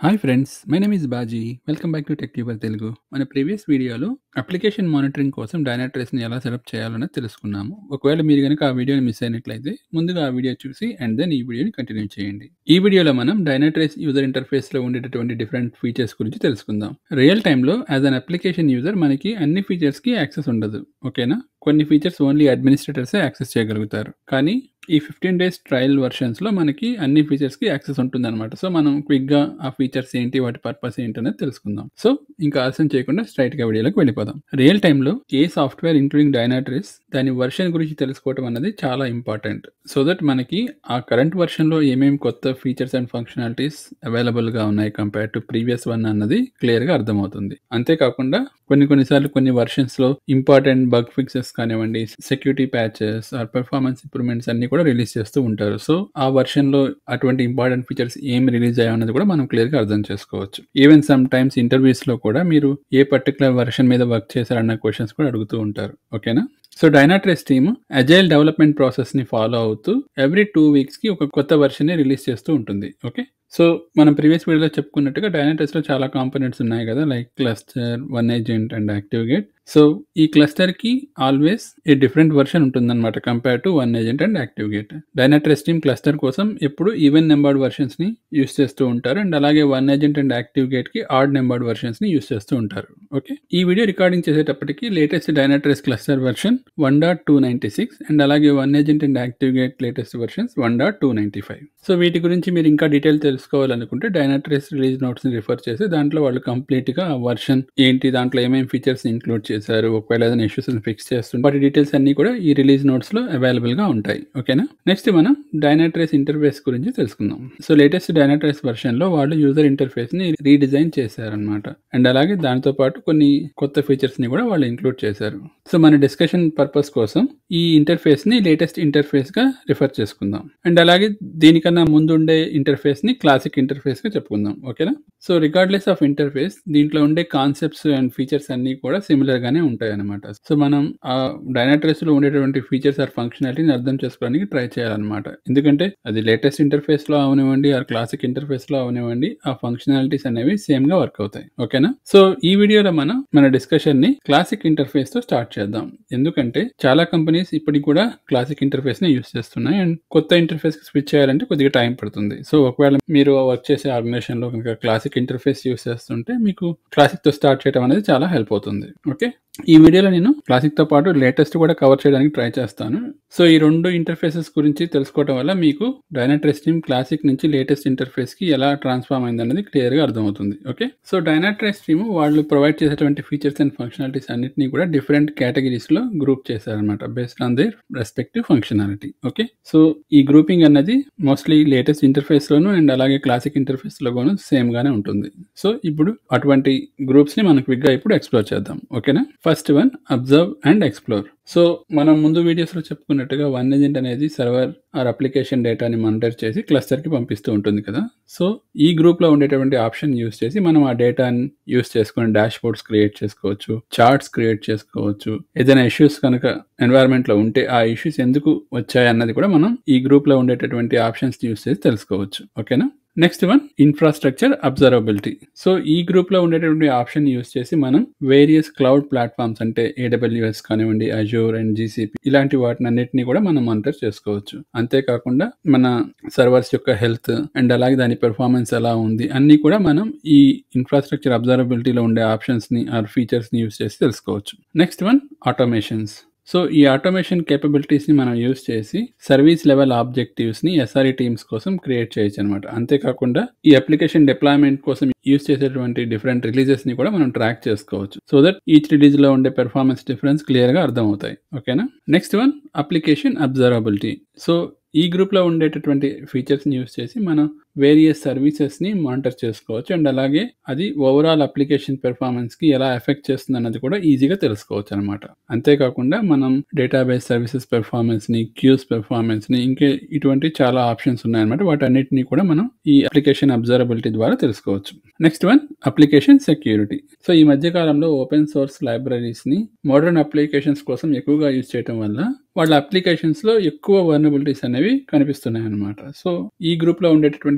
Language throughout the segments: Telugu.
hi friends my name is Baji welcome back to tech tuber Telugu మన ప్రీవియస్ వీడియోలో అప్లికేషన్ మానిటరింగ్ కోసం డైనాట్రేస్ని ఎలా సెటప్ చేయాలన్నది తెలుసుకున్నాము ఒకవేళ మీరు కనుక ఆ వీడియోని మిస్ అయినట్లయితే ముందుగా ఆ వీడియో చూసి అండ్ దెన్ ఈ వీడియోని కంటిన్యూ చేయండి ఈ వీడియోలో మనం డైనాట్రేస్ యూజర్ ఇంటర్ఫేస్లో ఉండేటటువంటి డిఫరెంట్ ఫీచర్స్ గురించి తెలుసుకుందాం రియల్ టైంలో యాజ్ అన్ అప్లికేషన్ యూజర్ మనకి అన్ని ఫీచర్స్కి యాక్సెస్ ఉండదు ఓకేనా కొన్ని ఫీచర్స్ ఓన్లీ అడ్మినిస్ట్రేటర్సే యాక్సెస్ చేయగలుగుతారు కానీ ఈ ఫిఫ్టీన్ డేస్ ట్రయల్ వర్షన్స్లో మనకి అన్ని ఫీచర్స్కి యాక్సెస్ ఉంటుందన్నమాట సో మనం క్విక్గా ఆ ఫీచర్స్ ఏంటి వాటి పర్పస్ ఏంటి అనేది తెలుసుకుందాం సో ఇంకా ఆలస్యం చేయకుండా స్ట్రైట్గా వీడియోలోకి వెళ్ళిపోదాం రియల్ టైంలో ఏ సాఫ్ట్వేర్ ఇంక్లూడింగ్ డైనాట్రిస్ దాని వర్షన్ గురించి తెలుసుకోవడం అన్నది చాలా ఇంపార్టెంట్ సో దట్ మనకి ఆ కరెంట్ వర్షన్లో ఏమేమి కొత్త ఫీచర్స్ అండ్ ఫంక్షనాలిటీస్ అవైలబుల్గా ఉన్నాయి కంపేర్ టు ప్రీవియస్ వన్ అన్నది క్లియర్గా అర్థమవుతుంది అంతేకాకుండా కొన్ని కొన్నిసార్లు కొన్ని వర్షన్స్లో ఇంపార్టెంట్ బగ్ ఫిక్సెస్ కానివ్వండి security patches or performance improvements అన్ని కూడా రిలీజ్ చేస్తూ ఉంటారు సో ఆ వర్షన్ లో అటువంటి ఇంపార్టెంట్ ఫీచర్స్ ఏం రిలీజ్ అయ్యాయన్నది కూడా మనం క్లియర్ గా అర్థం చేసుకోవచ్చు ఈవెన్ సమ్ టైమ్స్ ఇంటర్వ్యూస్ లో కూడా మీరు ఏ పర్టికులర్ వర్షన్ మీద వర్క్ చేశారన్న క్వశ్చన్స్ కూడా అడుగుతూ ఉంటారు ఓకేనా so Dynatrace team agile development process ని ఫాలో అవుతూ ఎవ్రీ టూ వీక్స్ కి ఒక కొత్త వర్షన్ ని రిలీజ్ చేస్తూ ఉంటుంది ఓకే సో మనం ప్రీవియస్ వీడియోలో చెప్పుకున్నట్టుగా డైనాటెస్ లో చాలా కాంపోనెంట్స్ ఉన్నాయి కదా like cluster one agent and active gate so ఈ క్లస్టర్ కి ఆల్వేస్ ఏ డిఫరెంట్ వర్షన్ ఉంటుందన్నమాట compare to one agent and active gate Dynatrace team cluster కోసం ఎప్పుడు ఈవెన్ నెంబర్డ్ వర్షన్స్ ని యూస్ చేస్తూ ఉంటారు అండ్ అలాగే one agent and active gate కి ఆడ్ నెంబర్డ్ వర్షన్స్ ని యూస్ చేస్తూ ఉంటారు ఓకే ఈ వీడియో రికార్డింగ్ చేసేటప్పటికి latest Dynatrace cluster version one dot two ninety six and అలాగే one agent and active gate latest versions one dot two ninety five so వీటి గురించి మీరు ఇంకా డీటెయిల్ తెలుసుకోవాలనుకుంటే డైనాట్రెస్ రిలీజ్ నోట్స్ ని రిఫర్ చేసి దాంట్లో వాళ్ళు కంప్లీట్ గా వర్షన్ ఏంటి దాంట్లో ఏమేమి ఫీచర్స్ ఇంక్లూడ్ చేశారు ఒకవేళ ఏదైనా ఇష్యూస్ ఫిక్స్ చేస్తుంది వాటి డీటెయిల్స్ అన్ని కూడా ఈ రిలీజ్ నోట్స్ లో అవైలబుల్ గా ఉంటాయి ఓకేనా నెక్స్ట్ మనం డైనాట్రేస్ ఇంటర్ఫేస్ గురించి తెలుసుకుందాం సో లేటెస్ట్ డైనాట్రేస్ వర్షన్ లో వాళ్ళు యూజర్ ఇంటర్ఫేస్ ని రీడిజైన్ చేశారనమాట అండ్ అలాగే దాంతో పాటు కొన్ని కొత్త ఫీచర్స్ ని కూడా వాళ్ళు ఇంక్లూడ్ చేశారు సో మన డిస్కషన్ పర్పస్ కోసం ఈ ఇంటర్ఫేస్ ని లేటెస్ట్ ఇంటర్ఫేస్ గా రిఫర్ చేసుకుందాం అండ్ అలాగే దీనికన్నా ముందు ఉండే ఇంటర్ఫేస్ ని క్లాసిక్ ఇంటర్ఫేస్ గా చెప్పుకుందాం ఓకేనా సో రిగార్డ్లెస్ ఆఫ్ ఇంటర్ఫేస్ దీంట్లో ఉండే కాన్సెప్ట్స్ అండ్ ఫీచర్స్ అన్ని కూడా సిమిలర్ గానే ఉంటాయి అనమాట సో మనం ఆ డైనాట్రెస్ లో ఉండేటువంటి ఫీచర్స్ ఆర్ ఫంక్షనాలిటీని అర్థం చేసుకోవడానికి ట్రై చేయాలన్నమాట ఎందుకంటే అది లేటెస్ట్ ఇంటర్ఫేస్ లో అవనివ్వండి ఆర్ క్లాసిక్ ఇంటర్ఫేస్ లో అవనివ్వండి ఆ ఫంక్షనాలిటీస్ అనేవి సేమ్ గా వర్క్ అవుతాయి ఓకేనా సో ఈ వీడియోలో మనం మన డిస్కషన్ ని క్లాసిక్ ఇంటర్ఫేస్ తో స్టార్ట్ చేద్దాం ఎందుకంటే చాలా కంపెనీస్ ఇప్పటికి కూడా క్లాసిక్ ఇంటర్ఫేస్ ని యూస్ చేస్తున్నాయి అండ్ కొత్త ఇంటర్ఫేస్ కి స్విచ్ చేయాలంటే కొద్దిగా టైం పడుతుంది సో ఒకవేళ మీరు వర్క్ చేసే ఆర్గనైజేషన్ లో కనుక క్లాసిక్ ఇంటర్ఫేస్ యూస్ చేస్తుంటే మీకు క్లాసిక్ తో స్టార్ట్ చేయడం అనేది చాలా హెల్ప్ అవుతుంది ఓకే ఈ వీడియోలో నేను క్లాసిక్ తో పాటు లేటెస్ట్ కూడా కవర్ చేయడానికి ట్రై చేస్తాను సో ఈ రెండు ఇంటర్ఫేసెస్ గురించి తెలుసుకోవడం వల్ల మీకు డైనాట్రెస్ టీమ్ క్లాసిక్ నుంచి లేటెస్ట్ ఇంటర్ఫేస్ కి ఎలా ట్రాన్స్ఫార్మ్ అయింది అనేది క్లియర్ గా అర్థమవుతుంది ఓకే సో డైనాట్రెస్ టీమ్ వాళ్ళు ప్రొవైడ్ చేసేటువంటి ఫీచర్స్ అండ్ ఫంక్షనాలిటీస్ అన్నిటిని కూడా డిఫరెంట్ కేటగిరీస్ లో గ్రూప్ చేశారనమాట based on their respective functionality okay so ఈ గ్రూపింగ్ అన్నది మోస్ట్లీ లేటెస్ట్ ఇంటర్ఫేస్ లోను అండ్ అలాగే క్లాసిక్ ఇంటర్ఫేస్ లో కూడా సేమ్ గానే ఉంటుంది సో ఇప్పుడు అటువంటి గ్రూప్స్ ని మనం క్విక్ గా ఇప్పుడు ఎక్స్ప్లోర్ చేద్దాం ఓకేనా first one observe and explore so మనం ముందు వీడియోస్లో చెప్పుకున్నట్టుగా వన్ ఏజెంట్ అనేది సర్వర్ ఆర్ అప్లికేషన్ డేటాని మానిటర్ చేసి క్లస్టర్కి పంపిస్తూ ఉంటుంది కదా సో ఈ గ్రూప్లో ఉండేటువంటి ఆప్షన్ యూస్ చేసి మనం ఆ డేటాని యూస్ చేసుకుని డాష్ బోర్డ్స్ క్రియేట్ చేసుకోవచ్చు చార్ట్స్ క్రియేట్ చేసుకోవచ్చు ఏదైనా ఇష్యూస్ కనుక ఎన్వైరన్మెంట్లో ఉంటే ఆ ఇష్యూస్ ఎందుకు వచ్చాయి అన్నది కూడా మనం ఈ గ్రూప్లో ఉండేటటువంటి ఆప్షన్స్ యూస్ చేసి తెలుసుకోవచ్చు ఓకేనా next one infrastructure observability so ఈ గ్రూప్ లో ఉండేటువంటి ఆప్షన్ యూస్ చేసి మనం వేరియస్ క్లౌడ్ ప్లాట్ఫామ్స్ అంటే ఏడబ్ల్యూఎస్ కానివ్వండి అజూర్ అండ్ జీసీపీ ఇలాంటి వాటిని అన్నిటిని కూడా మనం మానిటర్ చేసుకోవచ్చు అంతేకాకుండా మన సర్వర్స్ యొక్క హెల్త్ అండ్ అలాగే దాని పెర్ఫార్మెన్స్ ఎలా ఉంది అన్ని కూడా మనం ఈ ఇన్ఫ్రాస్ట్రక్చర్ అబ్జర్వబిలిటీలో ఉండే ఆప్షన్స్ ని ఆర్ ఫీచర్స్ ని యూస్ చేసి తెలుసుకోవచ్చు నెక్స్ట్ వన్ ఆటోమేషన్స్ సో ఈ ఆటోమేషన్ కేపబిలిటీస్ని మనం యూస్ చేసి సర్వీస్ లెవెల్ ఆబ్జెక్టివ్స్ని ఎస్ఆర్ఈ టీమ్స్ కోసం క్రియేట్ చేయొచ్చు అనమాట అంతేకాకుండా ఈ అప్లికేషన్ డిప్లాయ్మెంట్ కోసం యూస్ చేసేటువంటి డిఫరెంట్ రిలీజెస్ని కూడా మనం ట్రాక్ చేసుకోవచ్చు సో దట్ ఈచ్ రిలీజ్లో ఉండే పెర్ఫార్మెన్స్ డిఫరెన్స్ క్లియర్గా అర్థమవుతాయి ఓకేనా next one application observability so ఈ గ్రూప్లో ఉండేటటువంటి ఫీచర్స్ని యూస్ చేసి మనం వేరియస్ సర్వీసెస్ని మానిటర్ చేసుకోవచ్చు అండ్ అలాగే అది ఓవరాల్ అప్లికేషన్ పెర్ఫార్మెన్స్కి ఎలా ఎఫెక్ట్ చేస్తుంది అన్నది కూడా ఈజీగా తెలుసుకోవచ్చు అనమాట అంతేకాకుండా మనం డేటాబేస్ సర్వీసెస్ పెర్ఫార్మెన్స్ని క్యూస్ పెర్ఫార్మెన్స్ని ఇంకే ఇటువంటి చాలా ఆప్షన్స్ ఉన్నాయన్నమాట వాటన్నిటిని కూడా మనం ఈ అప్లికేషన్ అబ్జర్వబిలిటీ ద్వారా తెలుసుకోవచ్చు next one application security so ఈ మధ్య కాలంలో ఓపెన్ సోర్స్ లైబ్రరీస్ని మోడర్న్ అప్లికేషన్స్ కోసం ఎక్కువగా యూజ్ చేయడం వల్ల వాళ్ళ అప్లికేషన్స్ లో ఎక్కువ వర్నబిలిటీస్ అనేవి కనిపిస్తున్నాయి అనమాట సో ఈ గ్రూప్ లో ఉండేటటువంటి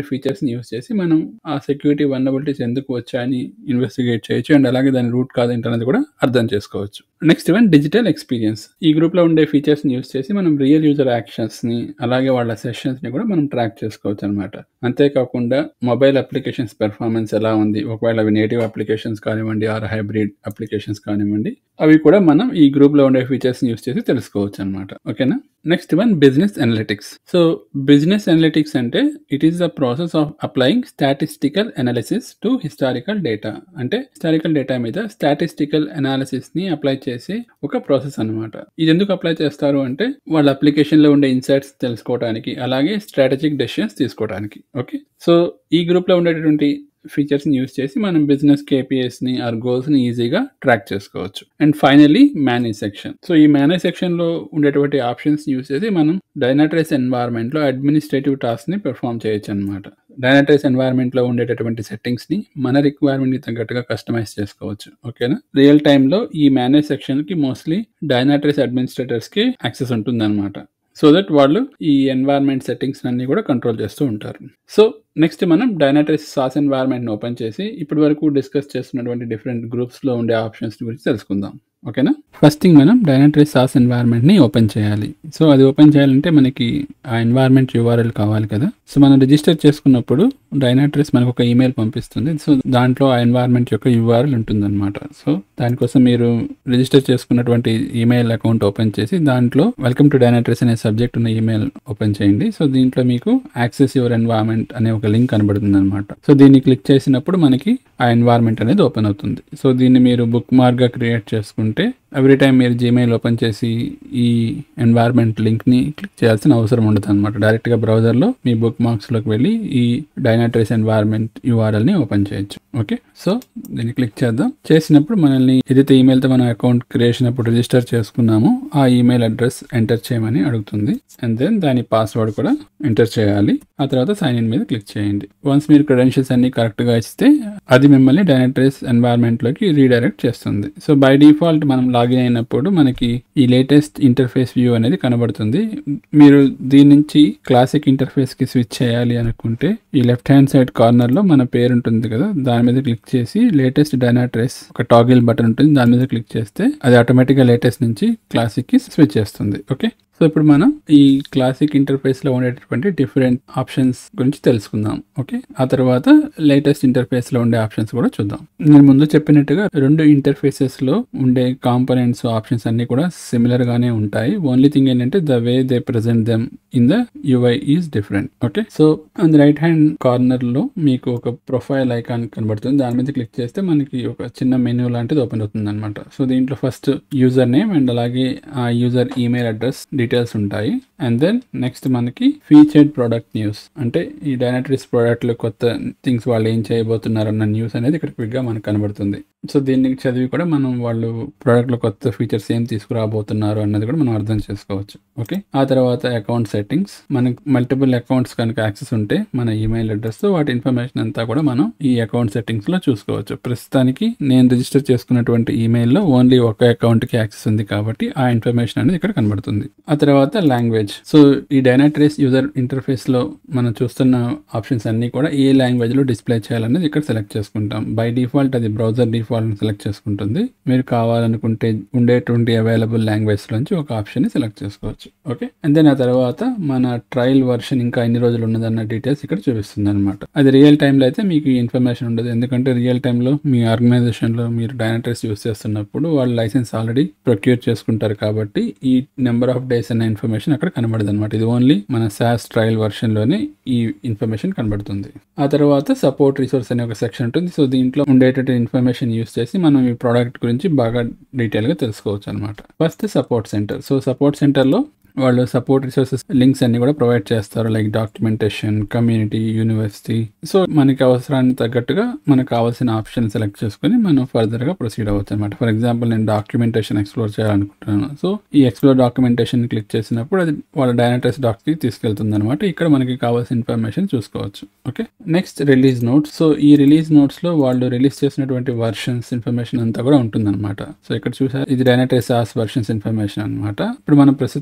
ఫీచర్స్ని యూస్ చేసి మనం ఆ సెక్యూరిటీ వనరబిలిటీస్ ఎందుకు వచ్చాయని ఇన్వెస్టిగేట్ చేయొచ్చు అండ్ అలాగే దాని రూట్ కాదు ఏంటనేది కూడా అర్థం చేసుకోవచ్చు నెక్స్ట్ వన్ డిజిటల్ ఎక్స్పీరియన్స్ ఈ గ్రూప్లో ఉండే ఫీచర్స్ని యూస్ చేసి మనం రియల్ యూజర్ యాక్షన్స్ని అలాగే వాళ్ళ సెషన్స్ని కూడా మనం ట్రాక్ చేసుకోవచ్చు అనమాట అంతేకాకుండా మొబైల్ అప్లికేషన్స్ పెర్ఫార్మెన్స్ ఎలా ఉంది ఒకవేళ అవి నేటివ్ అప్లికేషన్స్ కానివ్వండి ఆర్ హైబ్రిడ్ అప్లికేషన్స్ కానివ్వండి అవి కూడా మనం ఈ గ్రూప్లో ఉండే ఫీచర్స్ని యూస్ చేసి తెలుసుకోవచ్చు అనమాట ఓకేనా next one business analytics so business analytics అంటే it is the process of applying statistical analysis to historical data అంటే హిస్టారికల్ డేటా మీద స్టాటిస్టికల్ అనాలిసిస్ ని అప్లై చేసే ఒక ప్రాసెస్ అనమాట ఇది ఎందుకు అప్లై చేస్తారు అంటే వాళ్ళ అప్లికేషన్ లో ఉండే ఇన్సైట్స్ తెలుసుకోవడానికి అలాగే స్ట్రాటజిక్ డెసిషన్స్ తీసుకోవడానికి ఓకే సో ఈ గ్రూప్ లో ఉండేటటువంటి ఫీచర్స్ని యూస్ చేసి మనం బిజినెస్ కేపీఎస్ని ఆర్ గోల్స్ని ఈజీగా ట్రాక్ చేసుకోవచ్చు and finally manage section so ఈ మేనేజ్ సెక్షన్లో ఉండేటువంటి ఆప్షన్స్ యూస్ చేసి మనం డైనాట్రేస్ ఎన్వైర్న్మెంట్లో అడ్మినిస్ట్రేటివ్ టాస్క్ని పెర్ఫామ్ చేయొచ్చు అనమాట డైనాట్రేస్ ఎన్వైర్న్మెంట్లో ఉండేటటువంటి సెట్టింగ్స్ని మన రిక్వైర్మెంట్కి తగ్గట్టుగా కస్టమైజ్ చేసుకోవచ్చు ఓకేనా రియల్ టైంలో ఈ మేనేజ్ సెక్షన్కి మోస్ట్లీ డైనాట్రేస్ అడ్మినిస్ట్రేటర్స్కి యాక్సెస్ ఉంటుందన్నమాట సో దట్ వాళ్ళు ఈ ఎన్వైర్న్మెంట్ సెట్టింగ్స్ అన్ని కూడా కంట్రోల్ చేస్తూ ఉంటారు సో నెక్స్ట్ మనం డైనాట్రిస్ సాస్ ఎన్వైర్న్మెంట్ని ఓపెన్ చేసి ఇప్పటి వరకు డిస్కస్ చేస్తున్నటువంటి డిఫరెంట్ గ్రూప్స్లో ఉండే ఆప్షన్స్ గురించి తెలుసుకుందాం ఓకేనా ఫస్ట్ థింగ్ మనం డైనాట్రిస్ సాస్ ఎన్వైర్న్మెంట్ని ఓపెన్ చేయాలి సో అది ఓపెన్ చేయాలంటే మనకి ఆ ఎన్వైర్న్మెంట్ యూఆర్ఎల్ కావాలి కదా సో మనం రిజిస్టర్ చేసుకున్నప్పుడు డైనాట్రిస్ మనకు ఒక ఈమెయిల్ పంపిస్తుంది సో దాంట్లో ఆ ఎన్వైర్న్మెంట్ యొక్క యూఆర్ఎల్ ఉంటుందన్నమాట సో దానికోసం మీరు రిజిస్టర్ చేసుకున్నటువంటి ఈమెయిల్ అకౌంట్ ఓపెన్ చేసి దాంట్లో వెల్కమ్ టు డైనాట్రిస్ అనే సబ్జెక్ట్ ఉన్న ఈమెయిల్ ఓపెన్ చేయండి సో దీంట్లో మీకు యాక్సెస్ యువర్ ఎన్వైర్న్మెంట్ అనే ఒక లింక్ కనబడుతుంది అనమాట సో దీన్ని క్లిక్ చేసినప్పుడు మనకి ఆ ఎన్వైర్న్మెంట్ అనేది ఓపెన్ అవుతుంది సో దీన్ని మీరు బుక్ మార్క్గా క్రియేట్ చేసుకుంటే ఎవ్రీ టైం మీరు జీమెయిల్ ఓపెన్ చేసి ఈ ఎన్వైర్న్మెంట్ లింక్ని క్లిక్ చేయాల్సిన అవసరం ఉండదు అనమాట డైరెక్ట్గా బ్రౌజర్లో మీ బుక్ మార్క్స్లోకి వెళ్ళి ఈ డైనాట్రేస్ ఎన్వైర్న్మెంట్ యూఆర్ఎల్ని ఓపెన్ చేయొచ్చు ఓకే సో దీన్ని క్లిక్ చేద్దాం చేసినప్పుడు మనల్ని ఏదైతే ఈమెయిల్తో మనం అకౌంట్ క్రియేషన్ అప్పుడు రిజిస్టర్ చేసుకున్నామో ఆ ఈమెయిల్ అడ్రస్ ఎంటర్ చేయమని అడుగుతుంది అండ్ దెన్ దాని పాస్వర్డ్ కూడా ఎంటర్ చేయాలి ఆ తర్వాత సైన్ ఇన్ మీద క్లిక్ చేయండి వన్స్ మీరు క్రెడెన్షియల్స్ అన్ని కరెక్ట్గా ఇస్తే అది మిమ్మల్ని డైనాట్రేస్ ఎన్వైర్న్మెంట్లోకి రీడైరెక్ట్ చేస్తుంది సో బై డిఫాల్ట్ మనం లాగిన్ అయినప్పుడు మనకి ఈ లేటెస్ట్ ఇంటర్ఫేస్ వ్యూ అనేది కనబడుతుంది మీరు దీని నుంచి క్లాసిక్ ఇంటర్ఫేస్ కి స్విచ్ చేయాలి అనుకుంటే ఈ లెఫ్ట్ హ్యాండ్ సైడ్ కార్నర్ లో మన పేరు ఉంటుంది కదా దాని మీద క్లిక్ చేసి లేటెస్ట్ డైనాట్రేస్ ఒక టాగిల్ బటన్ ఉంటుంది దాని మీద క్లిక్ చేస్తే అది ఆటోమేటిక్ గా లేటెస్ట్ నుంచి క్లాసిక్ కి స్విచ్ చేస్తుంది ఓకే సో ఇప్పుడు మనం ఈ క్లాసిక్ ఇంటర్ఫేస్ లో ఉండేటటువంటి డిఫరెంట్ ఆప్షన్స్ గురించి తెలుసుకుందాం ఓకే ఆ తర్వాత లేటెస్ట్ ఇంటర్ఫేస్ లో ఉండే ఆప్షన్స్ కూడా చూద్దాం నేను ముందు చెప్పినట్టుగా రెండు ఇంటర్ఫేసెస్ లో ఉండే కాంపోనెంట్స్ ఆప్షన్స్ అన్ని కూడా సిమిలర్ గానే ఉంటాయి ఓన్లీ థింగ్ ఏంటంటే the way they present them in the UI is different okay so on the right hand corner లో మీకు ఒక ప్రొఫైల్ ఐకాన్ కనబడుతుంది దాని మీద క్లిక్ చేస్తే మనకి ఒక చిన్న మెనూ లాంటిది ఓపెన్ అవుతుంది అనమాట సో దీంట్లో ఫస్ట్ యూజర్ నేమ్ అండ్ అలాగే ఆ యూజర్ ఈమెయిల్ అడ్రస్ డీటెయిల్స్ ఉంటాయి అండ్ దెన్ నెక్స్ట్ మనకి ఫీచర్డ్ ప్రోడక్ట్ న్యూస్ అంటే ఈ డైనాట్రిస్ ప్రోడక్ట్లు కొత్త థింగ్స్ వాళ్ళు ఏం చేయబోతున్నారు అన్న న్యూస్ అనేది ఇక్కడ క్విక్గా మనకు కనబడుతుంది సో దీన్ని చదివి కూడా మనం వాళ్ళు ప్రోడక్ట్లో కొత్త ఫీచర్స్ ఏం తీసుకురాబోతున్నారు అన్నది కూడా మనం అర్థం చేసుకోవచ్చు ఓకే ఆ తర్వాత అకౌంట్ సెట్టింగ్స్ మనకి మల్టిపుల్ అకౌంట్స్ కనుక యాక్సెస్ ఉంటే మన ఈమెయిల్ అడ్రస్ వాటి ఇన్ఫర్మేషన్ అంతా కూడా మనం ఈ అకౌంట్ సెట్టింగ్స్ లో చూసుకోవచ్చు ప్రస్తుతానికి నేను రిజిస్టర్ చేసుకున్నటువంటి ఈమెయిల్లో ఓన్లీ ఒక అకౌంట్ కి యాక్సెస్ ఉంది కాబట్టి ఆ ఇన్ఫర్మేషన్ అనేది ఇక్కడ కనబడుతుంది ఆ తర్వాత లాంగ్వేజ్ సో ఈ డైనాట్రేస్ యూజర్ ఇంటర్ఫేస్ లో మనం చూస్తున్న ఆప్షన్స్ అన్ని కూడా ఏ లాంగ్వేజ్ లో డిస్ప్లే చేయాలనేది ఇక్కడ సెలెక్ట్ చేసుకుంటాం బై డిఫాల్ట్ అది బ్రౌజర్ డిఫాల్ట్ సెలెక్ట్ చేసుకుంటుంది మీరు కావాలనుకుంటే ఉండేటువంటి అవైలబుల్ లాంగ్వేజ్ నుంచి ఒక ఆప్షన్ ని సెలెక్ట్ చేసుకోవచ్చు ఓకే అండ్ దెన్ ఆ తర్వాత మన ట్రయల్ వర్షన్ ఇంకా ఎన్ని రోజులు ఉన్నదన్న డీటెయిల్స్ ఇక్కడ చూపిస్తుంది అనమాట అది రియల్ టైంలో అయితే మీకు ఈ ఇన్ఫర్మేషన్ ఉండదు ఎందుకంటే రియల్ టైంలో మీ ఆర్గనైజేషన్ లో మీరు డైనాట్రేస్ యూస్ చేస్తున్నప్పుడు వాళ్ళు లైసెన్స్ ఆల్రెడీ ప్రొక్యూర్ చేసుకుంటారు కాబట్టి ఈ నెంబర్ ఆఫ్ డేస్ అన్న ఇన్ఫర్మేషన్ అక్కడ కనబడదు అనమాట ఇది ఓన్లీ మన సాస్ ట్రయల్ వర్షన్ లోనే ఈ ఇన్ఫర్మేషన్ కనబడుతుంది ఆ తర్వాత సపోర్ట్ రిసోర్స్ అనే ఒక సెక్షన్ ఉంటుంది సో దీంట్లో ఉండేటటువంటి ఇన్ఫర్మేషన్ యూస్ చేసి మనం ఈ ప్రోడక్ట్ గురించి బాగా డీటెయిల్ గా తెలుసుకోవచ్చు అనమాట first support center so support center లో వాళ్ళు సపోర్ట్ రిసోర్సెస్ లింక్స్ అన్ని కూడా ప్రొవైడ్ చేస్తారు like documentation community university so మనకి అవసరానికి తగ్గట్టుగా మనకు కావాల్సిన ఆప్షన్ సెలెక్ట్ చేసుకుని మనం ఫర్దర్ గా ప్రొసీడ్ అవ్వచ్చు అనమాట ఫర్ ఎగ్జాంపుల్ నేను డాక్యుమెంటేషన్ ఎక్స్ప్లోర్ చేయాలనుకుంటున్నాను సో ఈ ఎక్స్ప్లోర్ డాక్యుమెంటేషన్ క్లిక్ చేసినప్పుడు అది వాళ్ళ డైనాటెస్ డాక్ కి తీసుకెళ్తుంది అనమాట ఇక్కడ మనకి కావాల్సిన ఇన్ఫర్మేషన్ చూసుకోవచ్చు okay next release notes so ఈ రిలీజ్ నోట్స్ లో వాళ్ళు రిలీజ్ చేసినటువంటి వర్షన్స్ ఇన్ఫర్మేషన్ అంతా కూడా ఉంటుంది అనమాట సో ఇక్కడ చూసారు ఇది డైనాటెస్ ఆస్ వర్షన్స్ ఇన్ఫర్మేషన్ అనమాట ఇప్పుడు మనం ప్రస్తుతం యూస్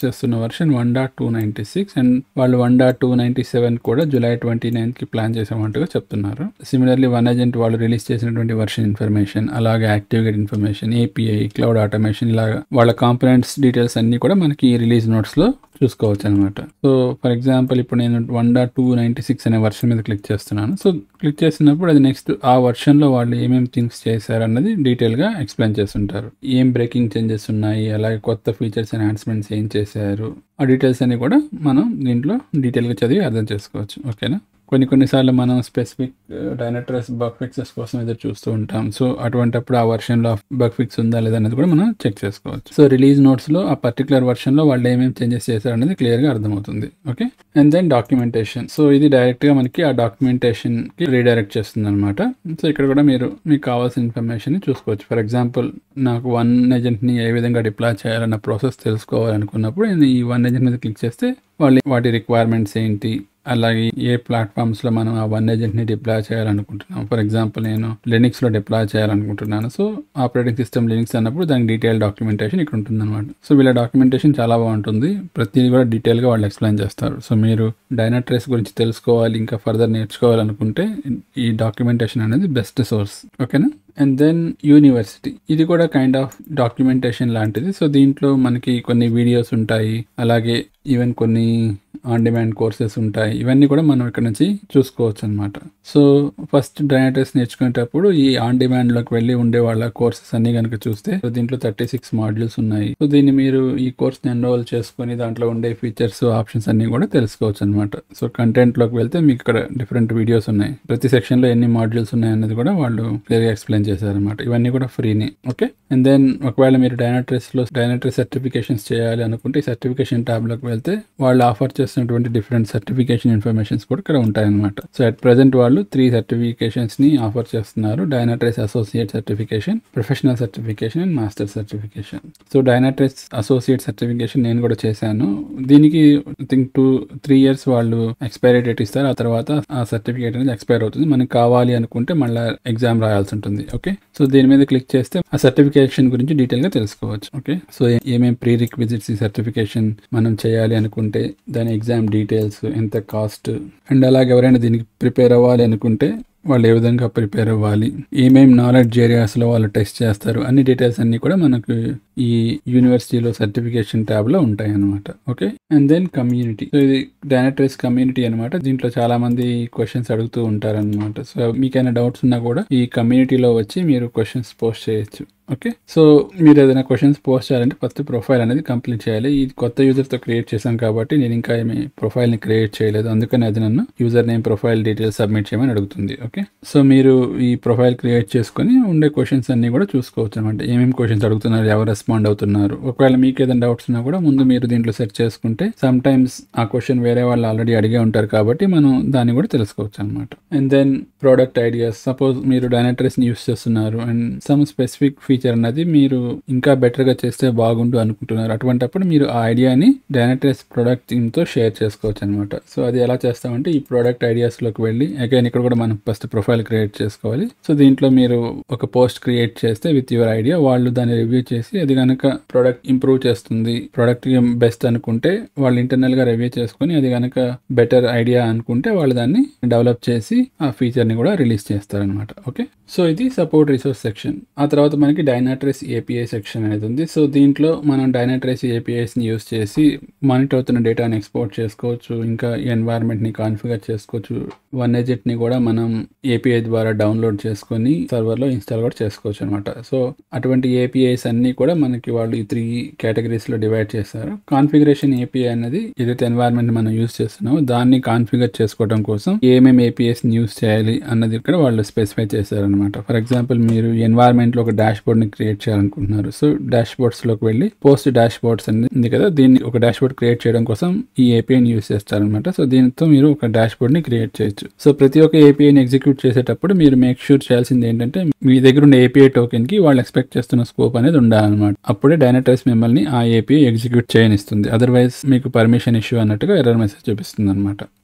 చేస్తున్న version one dot two ninety six and వాళ్ళు one dot two ninety seven కూడా జూలై ట్వంటీ కి ప్లాన్ చేసామంటూ చెప్తున్నారు సిమిలర్లీ వన్ ఏజెంట్ వాళ్ళు రిలీజ్ చేసినటువంటి వర్షన్ ఇన్ఫర్మేషన్ అలాగే activate information API cloud automation ఇలాగా వాళ్ళ కాంపనెంట్స్ డీటెయిల్స్ అన్ని కూడా మనకి ఈ రిలీజ్ నోట్స్ లో చూసుకోవచ్చు అనమాట సో ఫర్ ఎగ్జాంపుల్ ఇప్పుడు నేను one dot two ninety six అనే వర్షన్ మీద క్లిక్ చేస్తున్నాను సో క్లిక్ చేసినప్పుడు అది నెక్స్ట్ ఆ వర్షన్ లో వాళ్ళు ఏమేమి థింగ్స్ చేశారు అన్నది డీటెయిల్ గా ఎక్స్ప్లెయిన్ చేస్తుంటారు ఏం బ్రేకింగ్ చేంజెస్ ఉన్నాయి అలాగే కొత్త ఫీచర్స్ ఎన్హాన్స్మెంట్స్ ఏం చేశారు ఆ డీటెయిల్స్ అన్ని కూడా మనం దీంట్లో డీటెయిల్ గా చదివి అర్థం చేసుకోవచ్చు ఓకేనా కొన్ని కొన్నిసార్లు మనం స్పెసిఫిక్ డైనట్రస్ బగ్ ఫిక్సెస్ కోసం ఎదురు చూస్తూ ఉంటాం సో అటువంటిప్పుడు ఆ వర్షన్లో బగ్ ఫిక్స్ ఉందా లేదా అనేది కూడా మనం చెక్ చేసుకోవచ్చు సో రిలీజ్ నోట్స్లో ఆ పర్టికులర్ వర్షన్లో వాళ్ళు ఏమేమి చేంజెస్ చేశారు అనేది క్లియర్గా అర్థమవుతుంది okay and then documentation so ఇది డైరెక్ట్గా మనకి ఆ డాక్యుమెంటేషన్కి రీడైరెక్ట్ చేస్తుంది అనమాట సో ఇక్కడ కూడా మీరు మీకు కావాల్సిన ఇన్ఫర్మేషన్ చూసుకోవచ్చు ఫర్ ఎగ్జాంపుల్ నాకు వన్ ఏజెంట్ని ఏ విధంగా డిప్లాయ్ చేయాలన్న ప్రాసెస్ తెలుసుకోవాలనుకున్నప్పుడు నేను ఈ వన్ ఏజెంట్ మీద క్లిక్ చేస్తే వాళ్ళు వాటి రిక్వైర్మెంట్స్ ఏంటి అలాగే ఏ ప్లాట్ఫామ్స్లో మనం ఆ వన్ ఏజెంట్ని డిప్లాయ్ చేయాలనుకుంటున్నాం ఫర్ ఎగ్జాంపుల్ నేను లినిక్స్లో డిప్లాయ్ చేయాలనుకుంటున్నాను సో ఆపరేటింగ్ సిస్టమ్ లినిక్స్ అన్నప్పుడు దానికి డీటెయిల్ డాక్యుమెంటేషన్ ఇక్కడ ఉంటుంది అనమాట సో వీళ్ళ డాక్యుమెంటేషన్ చాలా బాగుంటుంది ప్రతిదీ కూడా డీటెయిల్గా వాళ్ళు ఎక్స్ప్లెయిన్ చేస్తారు సో మీరు డైనాట్రేస్ గురించి తెలుసుకోవాలి ఇంకా ఫర్దర్ నేర్చుకోవాలనుకుంటే ఈ డాక్యుమెంటేషన్ అనేది బెస్ట్ సోర్స్ ఓకేనా అండ్ దెన్ యూనివర్సిటీ ఇది కూడా కైండ్ ఆఫ్ డాక్యుమెంటేషన్ లాంటిది సో దీంట్లో మనకి కొన్ని వీడియోస్ ఉంటాయి అలాగే ఈవెన్ కొన్ని ఆన్ డిమాండ్ కోర్సెస్ ఉంటాయి ఇవన్నీ కూడా మనం ఇక్కడ నుంచి చూసుకోవచ్చు అనమాట సో ఫస్ట్ డైనాటెస్ నేర్చుకునేటప్పుడు ఈ ఆన్ డిమాండ్ లోకి వెళ్ళి ఉండే వాళ్ళ కోర్సెస్ అన్ని కనుక చూస్తే సో దీంట్లో థర్టీ సిక్స్ మాడ్యూల్స్ ఉన్నాయి సో దీన్ని మీరు ఈ కోర్స్ ఎన్రోల్ చేసుకుని దాంట్లో ఉండే ఫీచర్స్ ఆప్షన్స్ అన్ని కూడా తెలుసుకోవచ్చు అనమాట సో కంటెంట్ లోకి వెళ్తే మీకు ఇక్కడ డిఫరెంట్ వీడియోస్ ఉన్నాయి ప్రతి సెక్షన్ లో ఎన్ని మాడ్యూల్స్ ఉన్నాయి అనేది కూడా వాళ్ళు క్లియర్ గా ఎక్స్ప్లెయిన్ చేశారనమాట ఇవన్నీ కూడా ఫ్రీనే ఓకే అండ్ దెన్ ఒకవేళ మీరు డైనాట్రెస్ లో డైనాట్రెస్ సర్టిఫికేషన్స్ చేయాలి అనుకుంటే ఈ సర్టిఫికేషన్ ట్యాబ్ లోకి వెళ్తే వాళ్ళు ఆఫర్ చేస్తున్నటువంటి డిఫరెంట్ సర్టిఫికేషన్ ఇన్ఫర్మేషన్స్ కూడా ఇక్కడ ఉంటాయన్నమాట సో అట్ ప్రెసెంట్ వాళ్ళు త్రీ సర్టిఫికేషన్స్ ని ఆఫర్ చేస్తున్నారు Dynatrace associate certification professional certification and master certification so Dynatrace associate certification నేను కూడా చేశాను దీనికి థింక్ టూ త్రీ ఇయర్స్ వాళ్ళు ఎక్స్పైరీ డేట్ ఇస్తారు ఆ తర్వాత ఆ సర్టిఫికేట్ అనేది ఎక్స్పైర్ అవుతుంది మనకి కావాలి అనుకుంటే మళ్ళీ ఎగ్జామ్ రాయాల్సి ఉంటుంది ఓకే సో దీని మీద క్లిక్ చేస్తే ఆ సర్టిఫికేషన్ గురించి డీటెయిల్ గా తెలుసుకోవచ్చు ఓకే సో ఏమేం ప్రీ రిక్విజిట్స్ ఈ సర్టిఫికేషన్ మనం చేయాలి అనుకుంటే దాని ఎగ్జామ్ డీటెయిల్స్ ఎంత కాస్ట్ అండ్ అలాగే ఎవరైనా దీనికి ప్రిపేర్ అవ్వాలి అనుకుంటే వాళ్ళు ఏ విధంగా ప్రిపేర్ అవ్వాలి ఏమేం నాలెడ్జ్ ఏరియాస్లో వాళ్ళు టెస్ట్ చేస్తారు అన్ని డీటెయిల్స్ అన్ని కూడా మనకు ఈ యూనివర్సిటీలో సర్టిఫికేషన్ ట్యాబ్లో ఉంటాయి అనమాట okay and then community so ఇది డైనట్రేస్ కమ్యూనిటీ అనమాట దీంట్లో చాలా మంది క్వశ్చన్స్ అడుగుతూ ఉంటారనమాట సో మీకైనా డౌట్స్ ఉన్నా కూడా ఈ కమ్యూనిటీలో వచ్చి మీరు క్వశ్చన్స్ పోస్ట్ చేయొచ్చు ఓకే సో మీరు ఏదైనా క్వశ్చన్స్ పోస్ట్ చేయాలంటే ఫస్ట్ ప్రొఫైల్ అనేది కంప్లీట్ చేయాలి ఈ కొత్త యూజర్తో క్రియేట్ చేశాం కాబట్టి నేను ఇంకా ఏమి ప్రొఫైల్ని క్రియేట్ చేయలేదు అందుకని అది నన్ను user name profile details submit చేయమని అడుగుతుంది ఓకే సో మీరు ఈ ప్రొఫైల్ క్రియేట్ చేసుకొని ఉండే క్వశ్చన్స్ అన్ని కూడా చూసుకోవచ్చు అనమాట ఏమేమి క్వశ్చన్స్ అడుగుతున్నారు ఎవరు రెస్పాండ్ అవుతున్నారు ఒకవేళ మీకు ఏదైనా డౌట్స్ ఉన్నా కూడా ముందు మీరు దీంట్లో సెర్చ్ చేసుకుంటే సమ్ టైమ్స్ ఆ క్వశ్చన్ వేరే వాళ్ళు ఆల్రెడీ అడిగే ఉంటారు కాబట్టి మనం దాన్ని కూడా తెలుసుకోవచ్చు అనమాట and then product ideas suppose మీరు డైనాట్రెస్ని యూస్ చేస్తున్నారు అండ్ సమ్ స్పెసిఫిక్ ఫీచర్ అన్నది మీరు ఇంకా బెటర్గా చేస్తే బాగుండు అనుకుంటున్నారు అటువంటప్పుడు మీరు ఆ ఐడియాని డైనాట్రెస్ ప్రొడక్ట్ టీమ్తో షేర్ చేసుకోవచ్చు అనమాట సో అది ఎలా చేస్తామంటే ఈ ప్రోడక్ట్ ఐడియాస్లోకి వెళ్ళి అగైన్ ఇక్కడ కూడా మనం ఫస్ట్ ప్రొఫైల్ క్రియేట్ చేసుకోవాలి సో దీంట్లో మీరు ఒక పోస్ట్ క్రియేట్ చేస్తే విత్ యువర్ ఐడియా వాళ్ళు దాన్ని రివ్యూ చేసి అది కనుక ప్రోడక్ట్ ఇంప్రూవ్ చేస్తుంది ప్రోడక్ట్ బెస్ట్ అనుకుంటే వాళ్ళు ఇంటర్నల్ గా రివ్యూ చేసుకుని అది కనుక బెటర్ ఐడియా అనుకుంటే వాళ్ళు దాన్ని డెవలప్ చేసి ఆ ఫీచర్ ని కూడా రిలీజ్ చేస్తారనమాట ఓకే సో ఇది సపోర్ట్ రిసోర్స్ సెక్షన్ ఆ తర్వాత మనకి డైనాట్రెస్ ఏపీఐ సెక్షన్ అనేది ఉంది సో దీంట్లో మనం డైనాట్రెస్ ఏపీఐస్ ని యూస్ చేసి మానిటర్ అవుతున్న డేటాని ఎక్స్పోర్ట్ చేసుకోవచ్చు ఇంకా ఎన్వైరన్మెంట్ ని కాన్ఫిగర్ చేసుకోవచ్చు వన్ ఎజెట్ ని కూడా మనం ఏపీఐ ద్వారా డౌన్లోడ్ చేసుకొని సర్వర్ లో ఇన్స్టాల్ కూడా చేసుకోవచ్చు అనమాట సో అటువంటి ఏపీఐస్ అన్ని కూడా మనకి వాళ్ళు ఈ త్రీ కేటగిరీస్ లో డివైడ్ చేశారు కాన్ఫిగరేషన్ ఏపీఐ అనేది ఏదైతే ఎన్వైరన్మెంట్ మనం యూస్ చేస్తున్నామో దాన్ని కాన్ఫిగర్ చేసుకోవడం కోసం ఏమేమి ఏపీఎస్ ని యూస్ చేయాలి అన్నది ఇక్కడ వాళ్ళు స్పెసిఫై చేశారనమాట ఫర్ ఎగ్జాంపుల్ మీరు ఎన్వైరన్మెంట్ లో ఒక డాష్ బోర్డ్ ని క్రియేట్ చేయాలనుకుంటున్నారు సో డాష్ బోర్డ్స్ లోకి వెళ్ళి పోస్ట్ డాష్ బోర్డ్స్ అనేది ఉంది కదా దీన్ని ఒక డాష్ బోర్డ్ క్రియేట్ చేయడం కోసం ఈ ఏపీఐని యూస్ చేస్తారనమాట సో దీంతో మీరు ఒక డాష్ బోర్డ్ ని క్రియేట్ చేయొచ్చు సో ప్రతి ఒక్క ఏపీఐని ఎగ్జిక్యూట్ చేసేటప్పుడు మీరు మేక్ షూర్ చేయాల్సింది ఏంటంటే మీ దగ్గర ఉన్న ఏపీఐ టోకెన్ కి వాళ్ళు ఎక్స్పెక్ట్ చేస్తున్న స్కోప్ అనేది ఉండాలన్నమాట అప్పుడే డైనటైస్ మిమ్మల్ని ఆ ఏపీఐ ఎగ్జిక్యూట్ చేయనిస్తుంది అదర్వైజ్ మీకు పర్మిషన్ ఇష్యూ అన్నట్టుగా ఎర్రర్ మెసేజ్ చూపిస్తుంది అనమాట ఓకే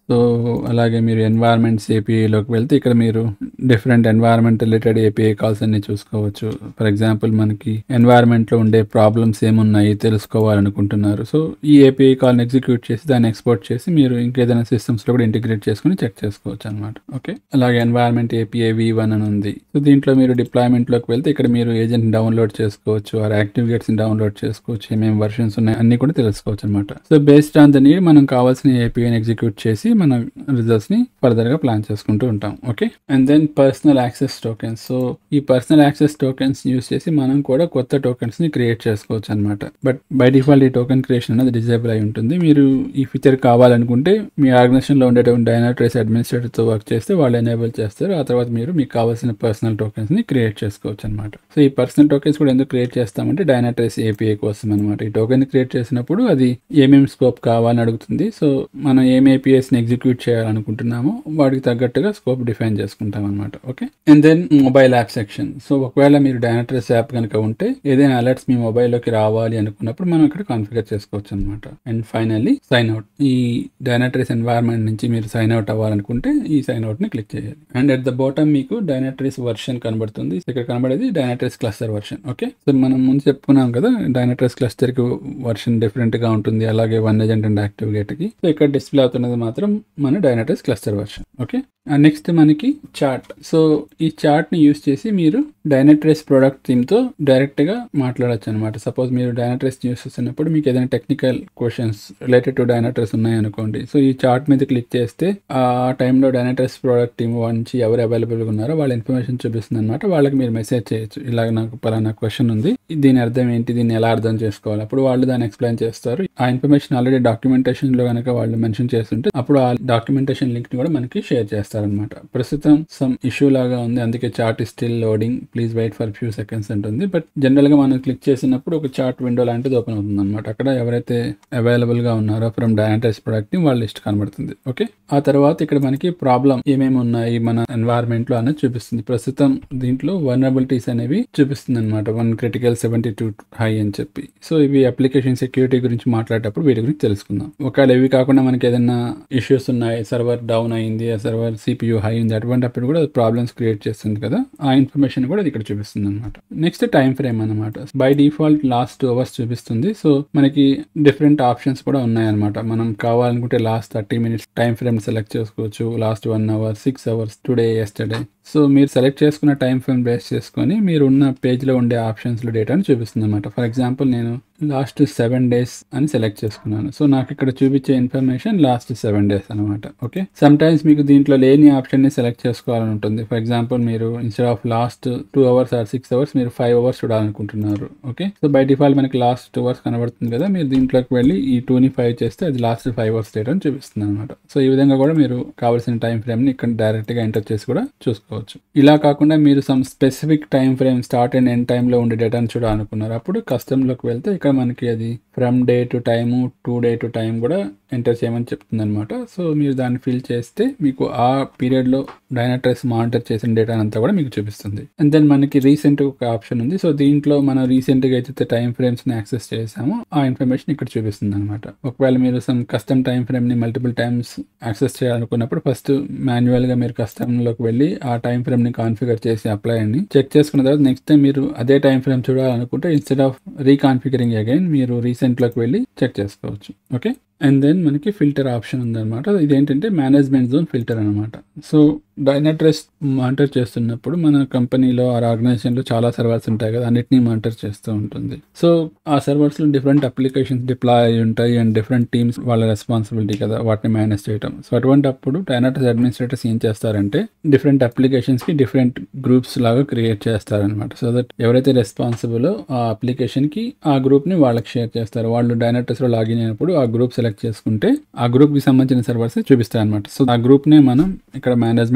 సో అలాగే మీరు ఎన్వైర్మెంట్స్ ఏపీఐలోకి వెళ్తే ఇక్కడ మీరు different environment related API calls అన్ని చూసుకోవచ్చు ఫర్ ఎగ్జాంపుల్ మనకి ఎన్వైర్మెంట్లో ఉండే ప్రాబ్లమ్స్ ఏమున్నాయి తెలుసుకోవాలనుకుంటున్నారు సో ఈ ఏపీఐ కాల్ని ఎగ్జిక్యూట్ చేసి దాన్ని ఎక్స్పోర్ట్ చేసి మీరు ఇంకేదైనా సిస్టమ్స్లో కూడా ఇంటిగ్రేట్ చేసుకుని చెక్ చేసుకోవచ్చు అనమాట ఓకే అలాగే ఎన్వైర్మెంట్ ఏపీఐ వి వన్ అని ఉంది సో దీంట్లో మీరు డిప్లాయ్మెంట్లోకి వెళ్తే ఇక్కడ మీరు ఏజెంట్ డౌన్లోడ్ చేసుకోవచ్చు ఆర్ యాక్టివ్ గేట్స్ డౌన్లోడ్ చేసుకోవచ్చు ఏమేమి వర్షన్స్ ఉన్నాయి అన్ని కూడా తెలుసుకోవచ్చు అనమాట so based on the need మనం కావాల్సిన ఏపీఐని ఎగ్జిక్యూట్ చేసి మన రిజల్ట్స్ ని ఫర్దర్ గా ప్లాన్ చేసుకుంటూ ఉంటాం okay and then personal access tokens so ఈ పర్సనల్ యాక్సెస్ టోకెన్స్ యూస్ చేసి మనం కూడా కొత్త టోకెన్స్ ని క్రియేట్ చేసుకోవచ్చు అనమాట బట్ బై డిఫాల్ట్ ఈ టోకెన్ క్రియేషన్ అనేది డిజేబుల్ అయి ఉంటుంది మీరు ఈ ఫీచర్ కావాలనుకుంటే మీ ఆర్గనైజేషన్ లో ఉండేటువంటి డైనాట్రేస్ అడ్మినిస్ట్రేటర్ తో వర్క్ చేస్తే వాళ్ళు ఎనేబుల్ చేస్తారు ఆ తర్వాత మీరు మీకు కావాల్సిన పర్సనల్ టోకెన్స్ ని క్రియేట్ చేసుకోవచ్చు అనమాట సో ఈ పర్సనల్ టోకెన్స్ కూడా ఎందుకు క్రియేట్ చేస్తామంటే డైనాట్రేస్ ఏపీఐ కోసం అనమాట ఈ టోకెన్ క్రియేట్ చేసినప్పుడు అది ఏమేమి స్కోప్ కావాలని అడుగుతుంది సో మనం ఏం ఏపీఎస్ ని ఎగ్జిక్యూట్ చేయాలనుకుంటున్నామో వాటికి తగ్గట్టుగా స్కోప్ డిఫైన్ చేసుకుంటాం అనమాట okay and then mobile app section so ఒకవేళ మీరు డైనాట్రేస్ యాప్ కనుక ఉంటే ఏదైనా అలర్ట్స్ మీ మొబైల్లోకి రావాలి అనుకున్నప్పుడు మనం ఇక్కడ కాన్ఫిగర్ చేసుకోవచ్చు అనమాట అండ్ ఫైనల్లీ సైన్ అవుట్ ఈ డైనాట్రేస్ ఎన్వైర్న్మెంట్ నుంచి మీరు సైన్ అవుట్ అవ్వాలనుకుంటే ఈ సైన్ అవుట్ ని క్లిక్ చేయాలి అండ్ అట్ ద బాటమ్ మీకు డైనాట్రేస్ వర్షన్ కనబడుతుంది ఇక్కడ కనబడేది Dynatrace cluster version okay so మనం ముందు చెప్పుకున్నాం కదా డైనాట్రేస్ క్లస్టర్ కి వర్షన్ డిఫరెంట్ గా ఉంటుంది అలాగే one agent and active gate కి సో ఇక్కడ డిస్ప్లే అవుతున్నది మాత్రం మన Dynatrace cluster version okay next మనకి చార్ట్ సో ఈ చార్ట్ ని యూస్ చేసి మీరు డైనట్రేస్ ప్రొడక్ట్ టీమ్ తో డైరెక్ట్ గా మాట్లాడచ్చు అనమాట సపోజ్ మీరు డైనట్రేస్ యూస్ చేస్తున్నప్పుడు మీకు ఏదైనా technical questions related to Dynatrace ఉన్నాయనుకోండి సో ఈ చార్ట్ మీద క్లిక్ చేస్తే ఆ టైంలో డైనట్రేస్ ప్రొడక్ట్ టీమ్ నుంచి ఎవరు అవైలబుల్ గా ఉన్నారో వాళ్ళ ఇన్ఫర్మేషన్ చూపిస్తుంది అనమాట వాళ్ళకి మీరు మెసేజ్ చేయొచ్చు ఇలాగ నాకు పలానా క్వశ్చన్ ఉంది దీని అర్థం ఏంటి దీన్ని ఎలా అర్థం చేసుకోవాలి అప్పుడు వాళ్ళు దాన్ని ఎక్స్ప్లెయిన్ చేస్తారు ఆ ఇన్ఫర్మేషన్ ఆల్రెడీ డాక్యుమెంటేషన్ లో కనుక వాళ్ళు మెన్షన్ చేస్తుంటే అప్పుడు ఆ డాక్యుమెంటేషన్ లింక్ ని కూడా మనకి షేర్ చేస్తారనమాట ప్రస్తుతం సమ్ ఇష్యూ లాగా ఉంది అందుకే chart is still loading please wait for few seconds ఉంటుంది బట్ జనరల్ గా మనం క్లిక్ చేసినప్పుడు ఒక చార్ట్ విండో లాంటిది ఓపెన్ అవుతుంది అనమాట అక్కడ ఎవరైతే అవైలబుల్ గా ఉన్నారో ఫ్రమ్ డయాటైస్ ప్రొడక్ట్ ని వాళ్ళ లిస్ట్ కనబడుతుంది ఓకే ఆ తర్వాత ఇక్కడ మనకి ప్రాబ్లం ఏమేమి ఉన్నాయి మన ఎన్వైర్న్మెంట్ లో అనేది చూపిస్తుంది ప్రస్తుతం దీంట్లో వనరబిలిటీస్ అనేవి చూపిస్తుంది అనమాట one critical seventy two high అని చెప్పి సో ఇవి అప్లికేషన్ సెక్యూరిటీ గురించి మాట్లాడేటప్పుడు వీటి గురించి తెలుసుకుందాం ఒకవేళ ఇవి కాకుండా మనకి ఏదైనా ఇష్యూస్ ఉన్నాయి సర్వర్ డౌన్ అయింది ఆ సర్వర్ సిపియూ హై ఉంది అటువంటి అప్పుడు కూడా ప్రాబ్లమ్స్ క్రియేట్ చేస్తుంది కదా ఆ ఇన్ఫర్మేషన్ కూడా ఇక్కడ చూపిస్తుంది అనమాట నెక్స్ట్ టైం ఫ్రేమ్ అనమాట by default last two hours చూపిస్తుంది సో మనకి డిఫరెంట్ ఆప్షన్స్ కూడా ఉన్నాయన్నమాట మనం కావాలనుకుంటే last thirty minutes time frame select చేసుకోవచ్చు last one hour six hours today yesterday so మీరు సెలెక్ట్ చేసుకున్న టైం ఫ్రేమ్ బేస్ చేసుకొని మీరు ఉన్న పేజ్లో ఉండే ఆప్షన్స్లో డేటాను చూపిస్తుంది అనమాట ఫర్ ఎగ్జాంపుల్ నేను లాస్ట్ సెవెన్ డేస్ అని సెలెక్ట్ చేసుకున్నాను సో నాకు ఇక్కడ చూపించే ఇన్ఫర్మేషన్ లాస్ట్ సెవెన్ డేస్ అనమాట ఓకే సమ్ టైమ్స్ మీకు దీంట్లో లేని ఆప్షన్ని సెలెక్ట్ చేసుకోవాలని ఉంటుంది ఫర్ ఎగ్జాంపుల్ మీరు instead of last two hours or six hours మీరు ఫైవ్ అవర్స్ చూడాలనుకుంటున్నారు ఓకే సో బై డిఫాల్ట్ మనకి లాస్ట్ టూ అవర్స్ కనబడుతుంది కదా మీరు దీంట్లోకి వెళ్ళి ఈ టూని ఫైవ్ చేస్తే అది లాస్ట్ ఫైవ్ అవర్స్ డేట్ అని చూపిస్తుంది అనమాట సో ఈ విధంగా కూడా మీరు కావాల్సిన టైం ఫ్రేమ్ని ఇక్కడ డైరెక్ట్గా ఎంటర్ చేసి కూడా చూసుకోవచ్చు ఇలా కాకుండా మీరు some specific time frame start and end టైంలో ఉండే డేటాను చూడాలనుకున్నారు అప్పుడు కస్టమ్లోకి వెళ్తే ఇక్కడ మనకి అది from day to time to day to time కూడా ఎంటర్ చేయమని చెప్తుంది అనమాట సో మీరు దాన్ని ఫిల్ చేస్తే మీకు ఆ పీరియడ్లో డైనాట్రెస్ మానిటర్ చేసిన డేటా అంతా కూడా మీకు చూపిస్తుంది అండ్ దెన్ మనకి రీసెంట్ ఒక ఆప్షన్ ఉంది సో దీంట్లో మనం రీసెంట్గా అయితే టైం ఫ్రేమ్స్ని యాక్సెస్ చేసామో ఆ ఇన్ఫర్మేషన్ ఇక్కడ చూపిస్తుంది అనమాట ఒకవేళ మీరు సమ్ కస్టమ్ టైం ఫ్రేమ్ని మల్టిపుల్ టైమ్స్ యాక్సెస్ చేయాలనుకున్నప్పుడు ఫస్ట్ మాన్యువల్గా మీరు కస్టమ్లోకి వెళ్ళి ఆ టైం ఫ్రేమ్ని కాన్ఫిగర్ చేసి అప్లై అని చెక్ చేసుకున్న తర్వాత నెక్స్ట్ టైం మీరు అదే టైం ఫ్రేమ్ చూడాలనుకుంటే ఇన్స్టెడ్ ఆఫ్ రీకాన్ఫిగరింగ్ అగైన్ మీరు రీసెంట్లోకి వెళ్ళి చెక్ చేసుకోవచ్చు ఓకే అండ్ దెన్ మనకి ఫిల్టర్ ఆప్షన్ ఉందన్నమాట ఇదేంటంటే మేనేజ్మెంట్ జోన్ ఫిల్టర్ అనమాట సో డైనట్రెస్ మానిటర్ చేస్తున్నప్పుడు మన కంపెనీలో ఆ ఆర్గనైజేషన్లో చాలా సర్వర్స్ ఉంటాయి కదా అన్నిటినీ మానిటర్ చేస్తూ ఉంటుంది సో ఆ సర్వర్స్లో డిఫరెంట్ అప్లికేషన్స్ డిప్లాయ్ అయి ఉంటాయి అండ్ డిఫరెంట్ టీమ్స్ వాళ్ళ రెస్పాన్సిబిలిటీ కదా వాటిని మేనేజ్ చేయడం సో అటువంటి అప్పుడు డైనట్రెస్ అడ్మినిస్ట్రేటర్స్ ఏం చేస్తారంటే డిఫరెంట్ అప్లికేషన్స్కి డిఫరెంట్ గ్రూప్స్ లాగా క్రియేట్ చేస్తారనమాట సో దట్ ఎవరైతే రెస్పాన్సిబుల్ ఆ అప్లికేషన్కి ఆ గ్రూప్ని వాళ్ళకి షేర్ చేస్తారు వాళ్ళు డైనట్రెస్లో లాగిన్ అయినప్పుడు ఆ గ్రూప్ సెలెక్ట్ చేసుకుంటే ఆ గ్రూప్కి సంబంధించిన సర్వర్స్ చూపిస్తాయి అనమాట సో ఆ గ్రూప్నే మనం ఇక్కడ మేనేజ్మెంట్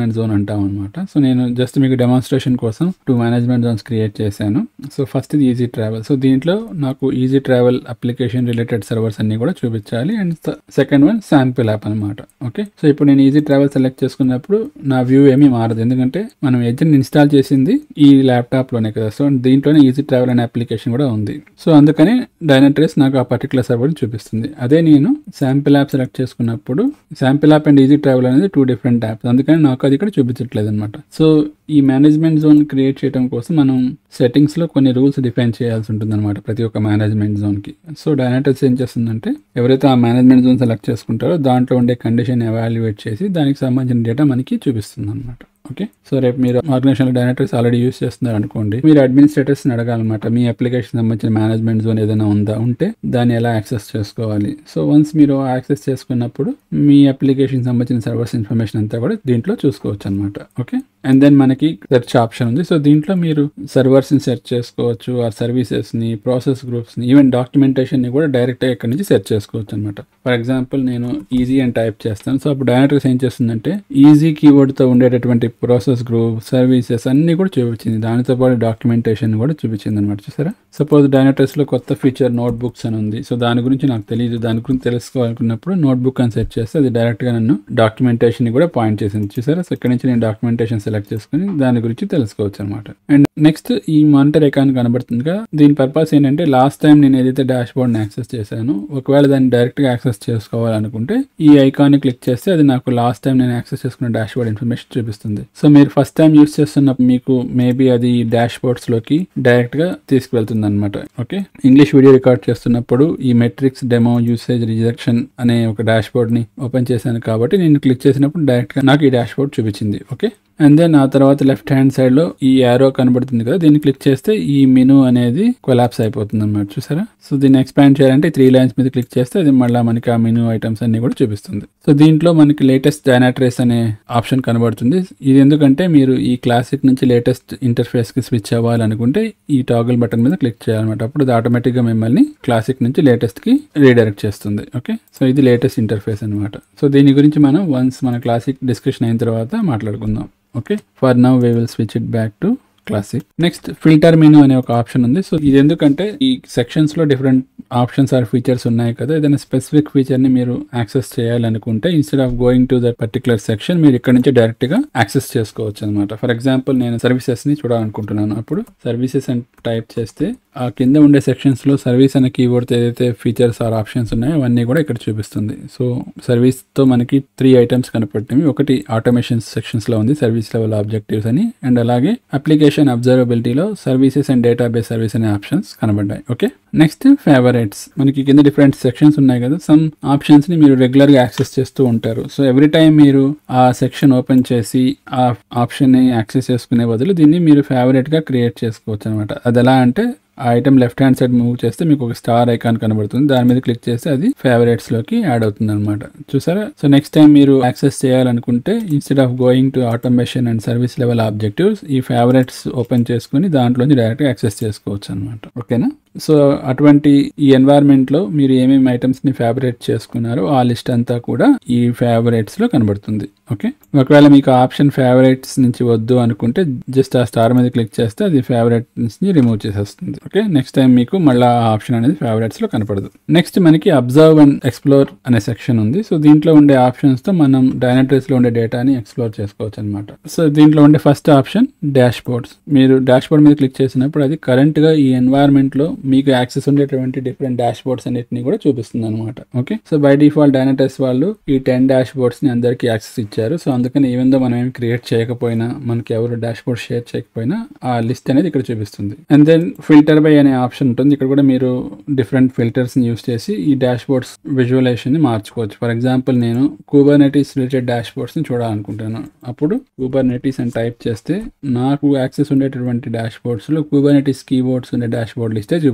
మేనేజ్మెంట్ జోన్ అంటాం అనమాట సో నేను జస్ట్ మీకు డెమాన్స్ట్రేషన్ కోసం టూ మేనేజ్మెంట్ జోన్స్ క్రియేట్ చేశాను సో ఫస్ట్ ఇది ఈజీ ట్రావెల్ సో దీంట్లో నాకు easy travel application related servers అన్ని కూడా చూపించాలి and second one sample app అనమాట ఓకే సో ఇప్పుడు నేను ఈజీ ట్రావెల్ సెలెక్ట్ చేసుకున్నప్పుడు నా వ్యూ ఏమీ మారదు ఎందుకంటే మనం ఎడ్జ్ని ఇన్స్టాల్ చేసింది ఈ ల్యాప్టాప్ లోనే కదా సో దీంట్లోనే ఈజీ ట్రావెల్ అనే అప్లికేషన్ కూడా ఉంది సో అందుకని డైనట్రేస్ నాకు ఆ పర్టికులర్ సర్వర్ చూపిస్తుంది అదే నేను శాంపిల్ యాప్ సెలెక్ట్ చేసుకున్నప్పుడు sample app and easy travel అనేది టూ డిఫరెంట్ యాప్స్ అందుకని నాకు అది ఇక్కడ చూపించట్లేదు అనమాట సో ఈ మేనేజ్మెంట్ జోన్ క్రియేట్ చేయడం కోసం మనం సెట్టింగ్స్ లో కొన్ని రూల్స్ డిఫైన్ చేయాల్సి ఉంటుంది అనమాట ప్రతి ఒక్క మేనేజ్మెంట్ జోన్ కి సో డైనటెస్ ఏం చేస్తుందంటే ఎవరైతే ఆ మేనేజ్మెంట్ జోన్ సెలెక్ట్ చేసుకుంటారో దాంట్లో ఉండే కండిషన్ ఎవాల్యుయేట్ చేసి దానికి సంబంధించిన డేటా మనకి చూపిస్తుంది అనమాట ఓకే సో రేపు మీరు ఆర్గనైజేషన్ డైరెక్టర్స్ ఆల్రెడీ యూస్ చేస్తున్నారు అనుకోండి మీరు అడ్మినిస్ట్రేటర్స్ అడగాలన్నమాట మీ అప్లికేషన్ సంబంధించిన మేనేజ్మెంట్ జోన్ ఏదైనా ఉందా ఉంటే దాన్ని ఎలా యాక్సెస్ చేసుకోవాలి సో వన్స్ మీరు యాక్సెస్ చేసుకున్నప్పుడు మీ అప్లికేషన్ సంబంధించిన సర్వర్స్ ఇన్ఫర్మేషన్ అంతా కూడా దీంట్లో చూసుకోవచ్చు అనమాట ఓకే అండ్ దెన్ మనకి సెర్చ్ ఆప్షన్ ఉంది సో దీంట్లో మీరు సర్వర్స్ ని సెర్చ్ చేసుకోవచ్చు ఆ సర్వీసెస్ ని ప్రాసెస్ గ్రూప్స్ ని ఈవెన్ డాక్యుమెంటేషన్ ని కూడా డైరెక్ట్ గా ఇక్కడ నుంచి సెర్చ్ చేసుకోవచ్చు అనమాట ఫర్ ఎగ్జాంపుల్ నేను ఈజీ అని టైప్ చేస్తాను సో అప్పుడు డైరెక్టర్స్ ఏం చేస్తుందంటే ఈజీ కీవర్డ్ తో ఉండేటటువంటి ప్రాసెస్ గ్రూప్ సర్వీసెస్ అన్ని కూడా చూపించింది దానితో పాటు డాక్యుమెంటేషన్ కూడా చూపించింది అనమాట చూసారా సపోజ్ డైనటర్స్ లో కొత్త ఫీచర్ నోట్ బుక్స్ అని ఉంది సో దాని గురించి నాకు తెలియదు దాని గురించి తెలుసుకోవాలనుకున్నప్పుడు నోట్ బుక్ అని సెర్చ్ చేస్తే అది డైరెక్ట్ గా నన్ను డాక్యుమెంటేషన్ ని కూడా పాయింట్ చేసింది చూసారా సో ఇక్కడ నుంచి నేను డాక్యుమెంటేషన్ సెలెక్ట్ చేసుకుని దాని గురించి తెలుసుకోవచ్చు అనమాట అండ్ నెక్స్ట్ ఈ మానిటర్ ఐకాన్ కనబడుతుంది కదా దీని పర్పస్ ఏంటంటే లాస్ట్ టైం నేను ఏదైతే డాష్ బోర్డ్ ని యాక్సెస్ చేశాను ఒకవేళ దాన్ని డైరెక్ట్ గా యాక్సెస్ చేసుకోవాలనుకుంటే ఈ ఐకాన్ ని క్లిక్ చేస్తే అది నాకు లాస్ట్ టైం నేను యాక్సెస్ చేసుకున్న డాష్ బోర్డ్ ఇన్ఫర్మేషన్ చూపిస్తుంది సో మీరు ఫస్ట్ టైం యూస్ చేస్తున్నప్పుడు మీకు మేబీ అది డాష్ బోర్డ్స్ లోకి డైరెక్ట్ గా తీసుకువెళ్తుంది అనమాట ఓకే ఇంగ్లీష్ వీడియో రికార్డ్ చేస్తున్నప్పుడు ఈ మెట్రిక్స్ డెమో యూసేజ్ రిజెక్షన్ అనే ఒక డాష్ బోర్డ్ ని ఓపెన్ చేశాను కాబట్టి నేను క్లిక్ చేసినప్పుడు డైరెక్ట్ గా నాకు ఈ డాష్ బోర్డ్ చూపించింది ఓకే అండ్ దెన్ ఆ తర్వాత లెఫ్ట్ హ్యాండ్ సైడ్ లో ఈ యారో కనబడుతుంది కదా దీన్ని క్లిక్ చేస్తే ఈ మెనూ అనేది కొలాప్స్ అయిపోతుంది అన్నమాట చూసారా సో దీన్ని ఎక్స్పాండ్ చేయాలంటే త్రీ లైన్స్ మీద క్లిక్ చేస్తే అది మళ్ళీ మనకి ఆ మెనూ ఐటమ్స్ అన్ని కూడా చూపిస్తుంది సో దీంట్లో మనకి లేటెస్ట్ డైనాట్రేస్ అనే ఆప్షన్ కనబడుతుంది ఇది ఎందుకంటే మీరు ఈ క్లాసిక్ నుంచి లేటెస్ట్ ఇంటర్ఫేస్ కి స్విచ్ అవ్వాలనుకుంటే ఈ టాగల్ బటన్ మీద క్లిక్ చేయాలన్నమాట అప్పుడు అది ఆటోమేటిక్ గా మిమ్మల్ని క్లాసిక్ నుంచి లేటెస్ట్ కి రీడైరెక్ట్ చేస్తుంది ఓకే సో ఇది లేటెస్ట్ ఇంటర్ఫేస్ అనమాట సో దీని గురించి మనం వన్స్ మన క్లాసిక్ డిస్కషన్ అయిన తర్వాత మాట్లాడుకుందాం okay for now we will switch it back to classic next filter menu అనే ఒక ఆప్షన్ ఉంది సో ఇది ఎందుకంటే ఈ సెక్షన్స్ లో డిఫరెంట్ ఆప్షన్స్ ఆర్ ఫీచర్స్ ఉన్నాయి కదా ఏదైనా స్పెసిఫిక్ ఫీచర్ ని మీరు యాక్సెస్ చేయాలనుకుంటే instead of going to that particular section మీరు ఇక్కడ నుంచి డైరెక్ట్ గా యాక్సెస్ చేసుకోవచ్చు అనమాట ఫర్ ఎగ్జాంపుల్ నేను సర్వీసెస్ ని చూడాలనుకుంటున్నాను అప్పుడు సర్వీసెస్ అని టైప్ చేస్తే ఆ కింద ఉండే సెక్షన్స్ లో సర్వీస్ అనే కీవర్డ్ ఏదైతే ఫీచర్స్ ఆర్ ఆప్షన్స్ ఉన్నాయో అవన్నీ కూడా ఇక్కడ చూపిస్తుంది సో సర్వీస్ తో మనకి త్రీ ఐటమ్స్ కనపడుతుంది ఒకటి ఆటోమేషన్ సెక్షన్స్ లో ఉంది సర్వీస్ లెవెల్ ఆబ్జెక్టివ్స్ అని అండ్ అలాగే అప్లికేషన్ అబ్జర్వబిలిటీలో సర్వీసెస్ అండ్ డేటాబేస్ సర్వీస్ అనే ఆప్షన్స్ కనబడ్డాయి ఓకే నెక్స్ట్ ఫేవరెట్స్ మనకి కింద డిఫరెంట్ సెక్షన్స్ ఉన్నాయి కదా సమ్ ఆప్షన్స్ ని మీరు రెగ్యులర్ గా యాక్సెస్ చేస్తూ ఉంటారు సో ఎవ్రీ టైం మీరు ఆ సెక్షన్ ఓపెన్ చేసి ఆ ఆప్షన్ ని యాక్సెస్ చేసుకునే బదులు దీన్ని మీరు ఫేవరెట్ గా క్రియేట్ చేసుకోవచ్చు అనమాట అది ఎలా అంటే ఆ item left hand side move చేస్తే మీకు ఒక స్టార్ ఐకాన్ కనబడుతుంది దాని మీద క్లిక్ చేస్తే అది ఫేవరెట్స్ లోకి యాడ్ అవుతుంది అనమాట చూసారా సో నెక్స్ట్ టైం మీరు యాక్సెస్ చేయాలనుకుంటే instead of going to automation and service level objectives ఈ ఫేవరెట్స్ ఓపెన్ చేసుకుని దాంట్లోంచి డైరెక్ట్ గా యాక్సెస్ చేసుకోవచ్చు అనమాట ఓకేనా సో అటువంటి ఈ ఎన్వైర్న్మెంట్ లో మీరు ఏమేమి ఐటమ్స్ ని ఫేవరెట్ చేసుకున్నారో ఆ లిస్ట్ అంతా కూడా ఈ ఫేవరెట్స్ లో కనబడుతుంది ఓకే ఒకవేళ మీకు ఆప్షన్ ఫేవరెట్స్ నుంచి వద్దు అనుకుంటే జస్ట్ ఆ స్టార్ మీద క్లిక్ చేస్తే అది ఫేవరెట్స్ ని రిమూవ్ చేసేస్తుంది ఓకే నెక్స్ట్ టైం మీకు మళ్ళీ ఆ ఆప్షన్ అనేది ఫేవరెట్స్ లో కనపడదు నెక్స్ట్ మనకి అబ్జర్వ్ అండ్ ఎక్స్ప్లోర్ అనే సెక్షన్ ఉంది సో దీంట్లో ఉండే ఆప్షన్స్ తో మనం డైనట్రీస్ లో ఉండే డేటాని ఎక్స్ప్లోర్ చేసుకోవచ్చు అనమాట సో దీంట్లో ఉండే ఫస్ట్ ఆప్షన్ డాష్ బోర్డ్స్ మీరు డాష్ బోర్డ్ మీద క్లిక్ చేసినప్పుడు అది కరెంట్ గా ఈ ఎన్వైర్న్మెంట్ లో మీకు యాక్సెస్ ఉండేటువంటి డిఫరెంట్ డాష్ బోర్డ్స్ అన్నిటిని కూడా చూపిస్తుంది అనమాట okay so by default Dynatrace వాళ్ళు ఈ టెన్ డాష్ బోర్డ్స్ ని అందరికి యాక్సెస్ ఇచ్చారు సో అందుకని ఈవెన్ దో మనం ఏం క్రియేట్ చేయకపోయినా మనకి ఎవరు డాష్ బోర్డ్ షేర్ చేయకపోయినా ఆ లిస్ట్ అనేది ఇక్కడ చూపిస్తుంది అండ్ దెన్ ఫిల్టర్ బై అనే ఆప్షన్ ఉంటుంది ఇక్కడ కూడా మీరు డిఫరెంట్ ఫిల్టర్స్ ని యూస్ చేసి ఈ డాష్ బోర్డ్స్ విజువలైజేషన్ ని మార్చుకోవచ్చు ఫర్ ఎగ్జాంపుల్ నేను కూబర్నెటీస్ రిలేటెడ్ డాష్ బోర్డ్స్ ని చూడాలనుకుంటాను అప్పుడు కూబర్నెటీస్ అని టైప్ చేస్తే నాకు యాక్సెస్ ఉండేటటువంటి డాష్ బోర్డ్స్ లో కూబర్నెటీస్ కీబోర్డ్స్ ఉండే డాష్ బోర్డ్ లిస్టే చూపిస్తుంది అనమాట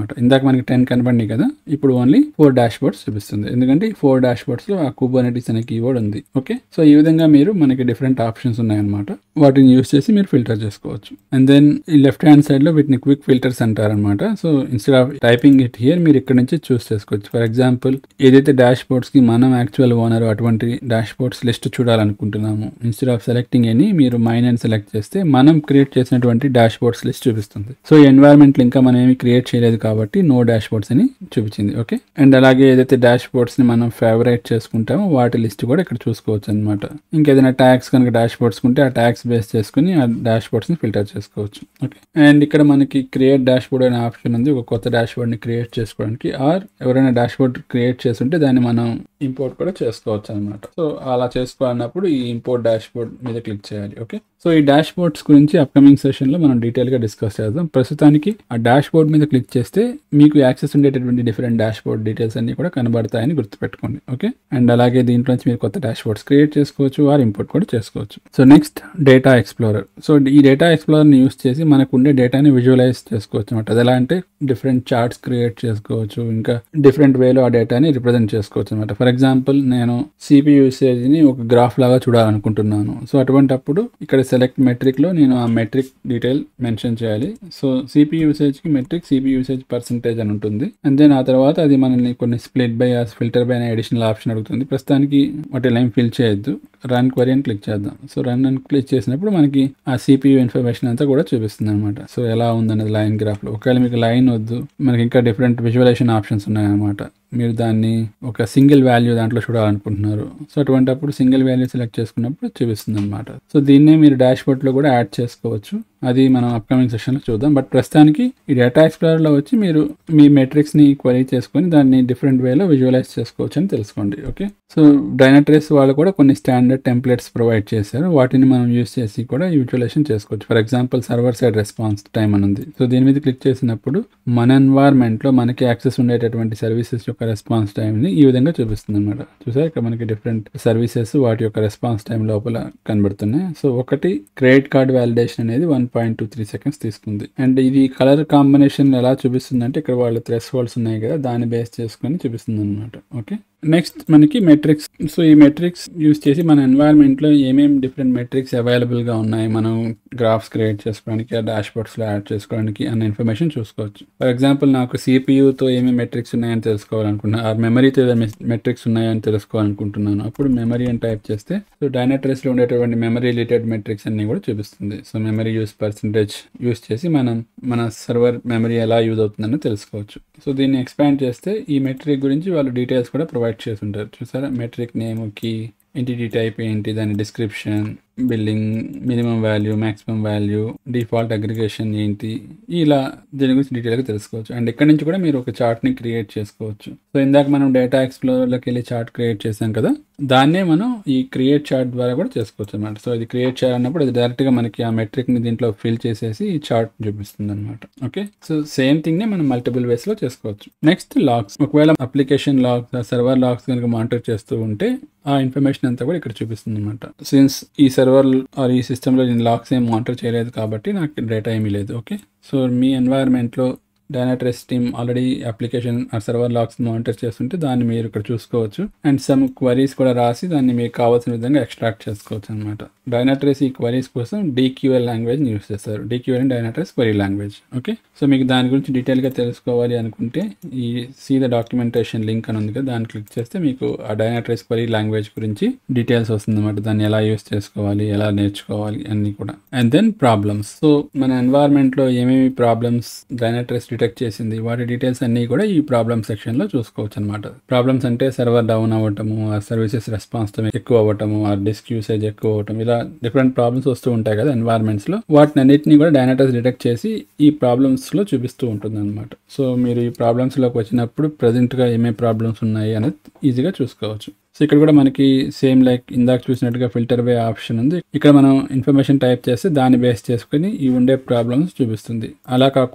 అనమాట ఇందాక మనకి టెన్ కనపడినాయి కదా ఇప్పుడు ఓన్లీ ఫోర్ డాష్ బోర్డ్స్ చూపిస్తుంది ఎందుకంటే ఈ ఫోర్ డాష్ బోర్డ్స్ లో ఆ కుబర్నెటిస్ అనే కీవర్డ్ ఉంది ఓకే సో ఈ విధంగా మీరు మనకి డిఫరెంట్ ఆప్షన్స్ ఉన్నాయన్నమాట వాటిని యూస్ చేసి మీరు ఫిల్టర్ చేసుకోవచ్చు అండ్ దెన్ ఈ లెఫ్ట్ హ్యాండ్ సైడ్ లో వీటిని క్విక్ ఫిల్టర్స్ అంటారనమాట so instead of typing it here మీరు ఇక్కడ నుంచి చూస్ చేసుకోవచ్చు ఫర్ ఎగ్జాంపుల్ ఏదైతే డాష్ బోర్డ్స్ కి మనం యాక్చువల్ ఓనర్ అటువంటి డాష్ బోర్డ్స్ లిస్ట్ చూడాలనుకుంటున్నాము ఇన్స్టెడ్ ఆఫ్ సెలెక్టింగ్ అని మీరు మైన్ అని సెలెక్ట్ చేస్తే మనం క్రియేట్ చేసినటువంటి డాష్ బోర్డ్స్ లిస్ట్ చూపిస్తుంది సో ఈ ఎన్వైరన్మెంట్ ఇంకా మనం ఏమి క్రియేట్ చేయలేదు కాబట్టి నో డాష్ బోర్డ్స్ అని చూపించింది ఓకే అండ్ అలాగే ఏదైతే డాష్ బోర్డ్స్ ని మనం ఫేవరేట్ చేసుకుంటామో వాటి లిస్ట్ కూడా ఇక్కడ చూసుకోవచ్చు అనమాట ఇంకేదైనా ట్యాక్స్ కనుక డాష్ బోర్డ్స్ ఉంటే ఆ ట్యాక్స్ బేస్ చేసుకుని ఆ డాష్ బోర్డ్స్ ని ఫిల్టర్ చేసుకోవచ్చు ఓకే అండ్ ఇక్కడ మనకి క్రియేట్ డాష్ బోర్డ్ అనే ఆప్షన్ ఉంది ఒక కొత్త డాష్ బోర్డ్ ని క్రియేట్ చేసుకోవడానికి ఆర్ ఎవరైనా డాష్ బోర్డ్ క్రియేట్ చేస్తుంటే దాన్ని మనం ఇంపోర్ట్ కూడా చేసుకోవచ్చు అనమాట సో అలా చేసుకోవాలన్నప్పుడు ఈ ఇంపోర్ట్ డాష్ బోర్డ్ మీద క్లిక్ చేయాలి ఓకే సో ఈ డాష్ బోర్డ్స్ గురించి అప్కమింగ్ సెషన్ లో మనం డీటెయిల్ గా డిస్కస్ చేద్దాం ప్రస్తుతానికి ఆ డాష్ బోర్డ్ మీద క్లిక్ చేస్తే మీకు యాక్సెస్ ఉండేటటువంటి డిఫరెంట్ డాష్ బోర్డ్ డీటెయిల్స్ అన్ని కూడా కనబడతాయని గుర్తుపెట్టుకోండి ఓకే అండ్ అలాగే దీంట్లో నుంచి మీరు కొత్త డాష్ బోర్డ్స్ క్రియేట్ చేసుకోవచ్చు ఆర్ ఇంపోర్ట్ కూడా చేసుకోవచ్చు so next data explorer so ఈ డేటా ఎక్స్ప్లోరర్ ని యూస్ చేసి మనకు ఉండే డేటాని విజువలైజ్ చేసుకోవచ్చు అనమాట అది ఎలా అంటే డిఫరెంట్ చార్ట్స్ క్రియేట్ చేసుకోవచ్చు ఇంకా డిఫరెంట్ వేలో ఆ డేటాని రిప్రజెంట్ చేసుకోవచ్చు అనమాట ఫర్ ఎగ్జాంపుల్ నేను సిపి యూసేజ్ ని ఒక గ్రాఫ్ లాగా చూడాలనుకుంటున్నాను సో అటువంటప్పుడు ఇక్కడ సెలెక్ట్ మెట్రిక్ లో నేను ఆ మెట్రిక్ డీటెయిల్ మెన్షన్ చేయాలి సో సిపి యూసేజ్ కి మెట్రిక్ సిపి యూసేజ్ పర్సంటేజ్ అని ఉంటుంది అండ్ దెన్ ఆ తర్వాత అది మనల్ని కొన్ని స్ప్లిట్ బై ఫిల్టర్ బై అనే అడిషనల్ ఆప్షన్ అడుగుతుంది ప్రస్తుతానికి వాటి లైన్ ఫిల్ చేయొద్దు రన్ క్వరీ అని క్లిక్ చేద్దాం సో రన్ అని క్లిక్ చేసినప్పుడు మనకి ఆ సిపియు ఇన్ఫర్మేషన్ అంతా కూడా చూపిస్తుంది అనమాట సో ఎలా ఉందనేది లైన్ గ్రాఫ్ లో ఒకవేళ మీకు లైన్ వద్దు మనకి ఇంకా డిఫరెంట్ విజువలైజేషన్ ఆప్షన్స్ ఉన్నాయన్నమాట మీరు దాన్ని ఒక సింగిల్ వాల్యూ దాంట్లో చూడాలనుకుంటున్నారు సో అటువంటిప్పుడు సింగిల్ వాల్యూ సెలెక్ట్ చేసుకున్నప్పుడు చూపిస్తుంది అనమాట సో దీన్నే మీరు డాష్ బోర్డ్ లో కూడా యాడ్ చేసుకోవచ్చు అది మనం అప్కమింగ్ సెషన్ లో చూద్దాం బట్ ప్రస్తుతానికి ఈ డేటా ఎక్స్ప్లోరర్ లో వచ్చి మీరు మీ మెట్రిక్స్ ని క్వరీ చేసుకొని దాన్ని డిఫరెంట్ వేలో విజువలైజ్ చేసుకోవచ్చు అని తెలుసుకోండి ఓకే సో డైనట్రేస్ వాళ్ళు కూడా కొన్ని స్టాండర్డ్ టెంప్లెట్స్ ప్రొవైడ్ చేశారు వాటిని మనం యూస్ చేసి కూడా విజువలైజేషన్ చేసుకోవచ్చు for example server side response time అని ఉంది సో దీని మీద క్లిక్ చేసినప్పుడు మన ఎన్వైర్న్మెంట్ లో మనకి యాక్సెస్ ఉండేటటువంటి సర్వీసెస్ యొక్క రెస్పాన్స్ టైం ని ఈ విధంగా చూపిస్తుంది అనమాట చూసారు ఇక్కడ మనకి డిఫరెంట్ సర్వీసెస్ వాటి యొక్క రెస్పాన్స్ టైం లోపల కనబడుతున్నాయి సో ఒకటి క్రెడిట్ కార్డ్ వ్యాలిడేషన్ అనేది one point two three seconds తీసుకుంది అండ్ ఇది కలర్ కాంబినేషన్ ఎలా చూపిస్తుంది అంటే ఇక్కడ వాళ్ళ థ్రెస్ హోల్డ్స్ ఉన్నాయి కదా దాన్ని బేస్ చేసుకొని చూపిస్తుంది అనమాట ఓకే నెక్స్ట్ మనకి మెట్రిక్స్ సో ఈ మెట్రిక్స్ యూస్ చేసి మన ఎన్వైరన్మెంట్ లో ఏమేమి డిఫరెంట్ మెట్రిక్స్ అవైలబుల్ గా ఉన్నాయి మనం గ్రాఫ్స్ క్రియేట్ చేసుకోవడానికి ఆ డాష్ బోర్డ్స్ లో యాడ్ చేసుకోవడానికి అన్న ఇన్ఫర్మేషన్ చూసుకోవచ్చు ఫర్ ఎగ్జాంపుల్ నాకు CPU తో ఏమేమి మెట్రిక్స్ ఉన్నాయని తెలుసుకోవాలనుకుంటున్నాను ఆ మెమరీతో మెట్రిక్స్ ఉన్నాయని తెలుసుకోవాలనుకుంటున్నాను అప్పుడు మెమరీ అని టైప్ చేస్తే సో డైనాట్రెస్ లో ఉండేటువంటి మెమరీ రిలేటెడ్ మెట్రిక్స్ అన్ని కూడా చూపిస్తుంది so memory use percentage use చేసి మనం మన సర్వర్ మెమరీ ఎలా యూజ్ అవుతుందని తెలుసుకోవచ్చు సో దీన్ని ఎక్స్పాండ్ చేస్తే ఈ మెట్రిక్ గురించి వాళ్ళు డీటెయిల్స్ కూడా ప్రొవైడ్ చేస్తుంటారు చూసారా metric name key entity type ఏంటి దాని description billing minimum value maximum value default aggregation ఏంటి ఇలా దీని గురించి డీటెయిల్గా తెలుసుకోవచ్చు అండ్ ఇక్కడ నుంచి కూడా మీరు ఒక చార్ట్ని క్రియేట్ చేసుకోవచ్చు సో ఇందాక మనం డేటా ఎక్స్ప్లోరర్లోకి వెళ్ళి చార్ట్ క్రియేట్ చేసాం కదా దాన్నే మనం ఈ క్రియేట్ చార్ట్ ద్వారా కూడా చేసుకోవచ్చు అనమాట సో ఇది క్రియేట్ చేయాలన్నప్పుడు అది డైరెక్ట్గా మనకి ఆ మెట్రిక్ని దీంట్లో ఫిల్ చేసేసి ఈ చార్ట్ చూపిస్తుంది అనమాట ఓకే సో సేమ్ థింగ్ని మనం మల్టిపుల్ వేస్లో చేసుకోవచ్చు నెక్స్ట్ లాగ్స్ ఒకవేళ అప్లికేషన్ లాగ్స్ సర్వర్ లాగ్స్ కనుక మానిటర్ చేస్తూ ఉంటే ఆ ఇన్ఫర్మేషన్ అంతా కూడా ఇక్కడ చూపిస్తుంది అనమాట సిన్స్ ఈ సర్వర్ ఆర్ ఈ సిస్టంలో నేను లాక్స్ ఏం మానిటర్ చేయలేదు కాబట్టి నాకు డేటా ఏమీ లేదు ఓకే సో మీ ఎన్వైర్న్మెంట్లో డైనాట్రెస్ టీమ్ ఆల్రెడీ అప్లికేషన్ ఆ సర్వర్ లాక్స్ మానిటర్ చేస్తుంటే దాన్ని మీరు ఇక్కడ చూసుకోవచ్చు అండ్ సమ్ క్వరీస్ కూడా రాసి దాన్ని మీకు కావాల్సిన విధంగా ఎక్స్ట్రాక్ట్ చేసుకోవచ్చు అనమాట డైనాట్రెస్ ఈ క్వరీస్ కోసం డీక్యూఎల్ లాంగ్వేజ్ యూస్ చేస్తారు DQL and Dynatrace query language okay so మీకు దాని గురించి డీటెయిల్గా తెలుసుకోవాలి అనుకుంటే ఈ సీ ద డాక్యుమెంటేషన్ లింక్ అని ఉంది కదా దాన్ని క్లిక్ చేస్తే మీకు ఆ డైనాట్రెస్ క్వరీ లాంగ్వేజ్ గురించి డీటెయిల్స్ వస్తుంది అనమాట దాన్ని ఎలా యూస్ చేసుకోవాలి ఎలా నేర్చుకోవాలి అన్ని కూడా అండ్ దెన్ ప్రాబ్లమ్స్ సో మన ఎన్వైర్న్మెంట్ లో ఏమేమి ప్రాబ్లమ్స్ డైనాట్రెస్ డిటెక్ట్ చేసింది వాటి డీటెయిల్స్ అన్ని కూడా ఈ ప్రాబ్లమ్ సెక్షన్ లో చూసుకోవచ్చు అనమాట ప్రాబ్లమ్స్ అంటే సర్వర్ డౌన్ అవ్వటము ఆ సర్వీసెస్ రెస్పాన్స్ టైం ఎక్కువ అవ్వటము ఆ డిస్క్ యూసేజ్ ఎక్కువ అవ్వటం ఇలా డిఫరెంట్ ప్రాబ్లమ్స్ వస్తూ ఉంటాయి కదా ఎన్వైర్న్మెంట్స్ లో వాటిని అన్నిటిని కూడా డైనాటస్ డిటెక్ట్ చేసి ఈ ప్రాబ్లమ్స్ లో చూపిస్తూ ఉంటుంది అనమాట సో మీరు ఈ ప్రాబ్లమ్స్ లోకి వచ్చినప్పుడు ప్రజెంట్ గా ఏమేమి ప్రాబ్లమ్స్ ఉన్నాయి అనేది ఈజీగా చూసుకోవచ్చు సో ఇక్కడ కూడా మనకి సేమ్ లైక్ ఇందాక చూసినట్టుగా ఫిల్టర్ వే ఆప్షన్ ఉంది ఇక్కడ మనం ఇన్ఫర్మేషన్ టైప్ చేస్తే దాన్ని బేస్ చేసుకుని ఈ ఉండే ప్రాబ్లమ్స్ చూపిస్తుంది అలా కాకుండా